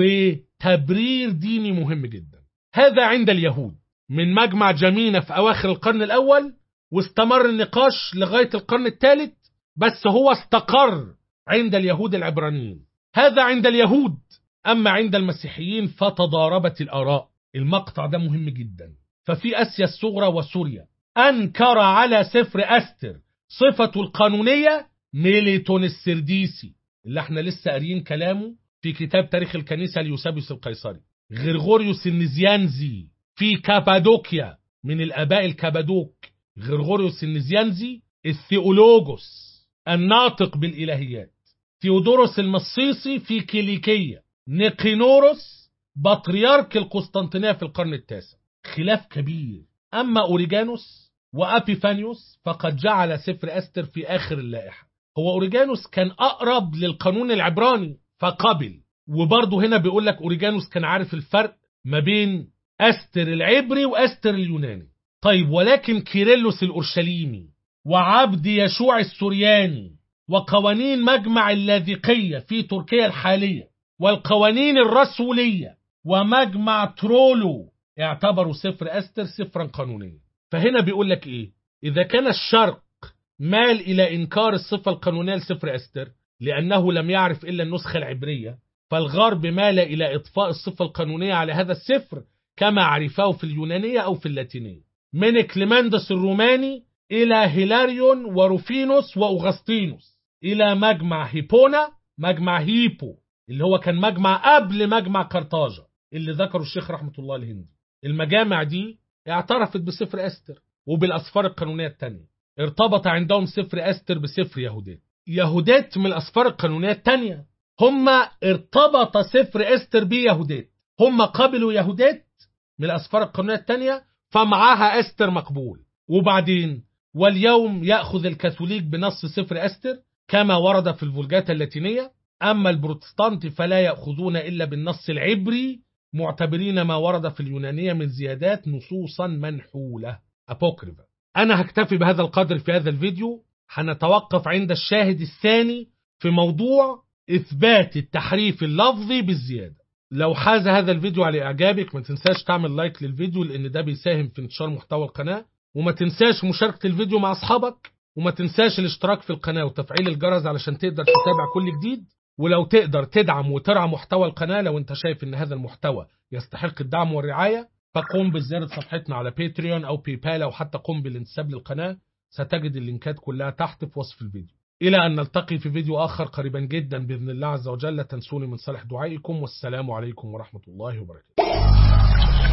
وتبرير ديني مهم جدا هذا عند اليهود من مجمع جمينة في أواخر القرن الأول واستمر النقاش لغاية القرن الثالث بس هو استقر عند اليهود العبرانيين هذا عند اليهود أما عند المسيحيين فتضاربت الآراء المقطع ده مهم جدا ففي آسيا الصغرى وسوريا أنكر على سفر أستر صفته القانونية ميليتون السرديسي اللي احنا لسه قاريين كلامه في كتاب تاريخ الكنيسة ليوسابيوس القيصري غرغوريوس النزيانزي في كابادوكيا من الآباء الكابادوك غرغوريوس النزيانزي الثيولوجوس الناطق بالإلهيات ثيودوروس المصيصي في كيليكية نيقينوروس بطريرك القسطنطينية في القرن التاسع خلاف كبير أما أوريجانوس وأبيفانيوس فقد جعل سفر أستر في آخر اللائحة هو أوريجانوس كان أقرب للقانون العبراني فقبل وبرضه هنا بيقول لك أوريجانوس كان عارف الفرق ما بين أستر العبري وأستر اليوناني طيب ولكن كيرلس الأورشليمي وعبد يشوع السورياني وقوانين مجمع اللاذقية في تركيا الحالية والقوانين الرسولية ومجمع ترولو اعتبروا سفر أستر سفرا قانونيا فهنا بيقول لك إيه إذا كان الشرق مال إلى إنكار الصفة القانونية لسفر أستر لأنه لم يعرف إلا النسخة العبرية فالغرب مال إلى إطفاء الصفة القانونية على هذا السفر كما عرفه في اليونانية أو في اللاتينية من كليماندس الروماني إلى هيلاريون وروفينوس وأغسطينوس إلى مجمع هيبونا مجمع هيبو اللي هو كان مجمع قبل مجمع قرطاجة اللي ذكره الشيخ رحمة الله الهندي المجامع دي اعترفت بسفر أستر وبالأسفار القانونية التانية ارتبط عندهم سفر أستر بسفر يهودات يهودات من الأسفار القانونية التانية هم ارتبط سفر أستر بيهودات هم قبلوا يهودات من الأسفار القانونية التانية فمعاها أستر مقبول وبعدين واليوم يأخذ الكاثوليك بنص سفر أستر كما ورد في الفولجات اللاتينية أما البروتستانت فلا يأخذون إلا بالنص العبري معتبرين ما ورد في اليونانية من زيادات نصوصا منحولة أبوكريفا أنا هكتفي بهذا القدر في هذا الفيديو هنتوقف عند الشاهد الثاني في موضوع إثبات التحريف اللفظي بالزيادة لو حاز هذا الفيديو على إعجابك ما تنساش تعمل لايك للفيديو لأن ده بيساهم في انتشار محتوى القناة وما تنساش مشاركة الفيديو مع أصحابك وما تنساش الاشتراك في القناة وتفعيل الجرس علشان تقدر تتابع كل جديد ولو تقدر تدعم وترعى محتوى القناة لو انت شايف ان هذا المحتوى يستحق الدعم والرعاية فقم بزيارة صفحتنا على باتريون او باي بال او حتى قم بالانتساب للقناة ستجد اللينكات كلها تحت في وصف الفيديو إلى أن نلتقي في فيديو آخر قريبا جدا بإذن الله عز وجل لا تنسوني من صالح دعائكم والسلام عليكم ورحمة الله وبركاته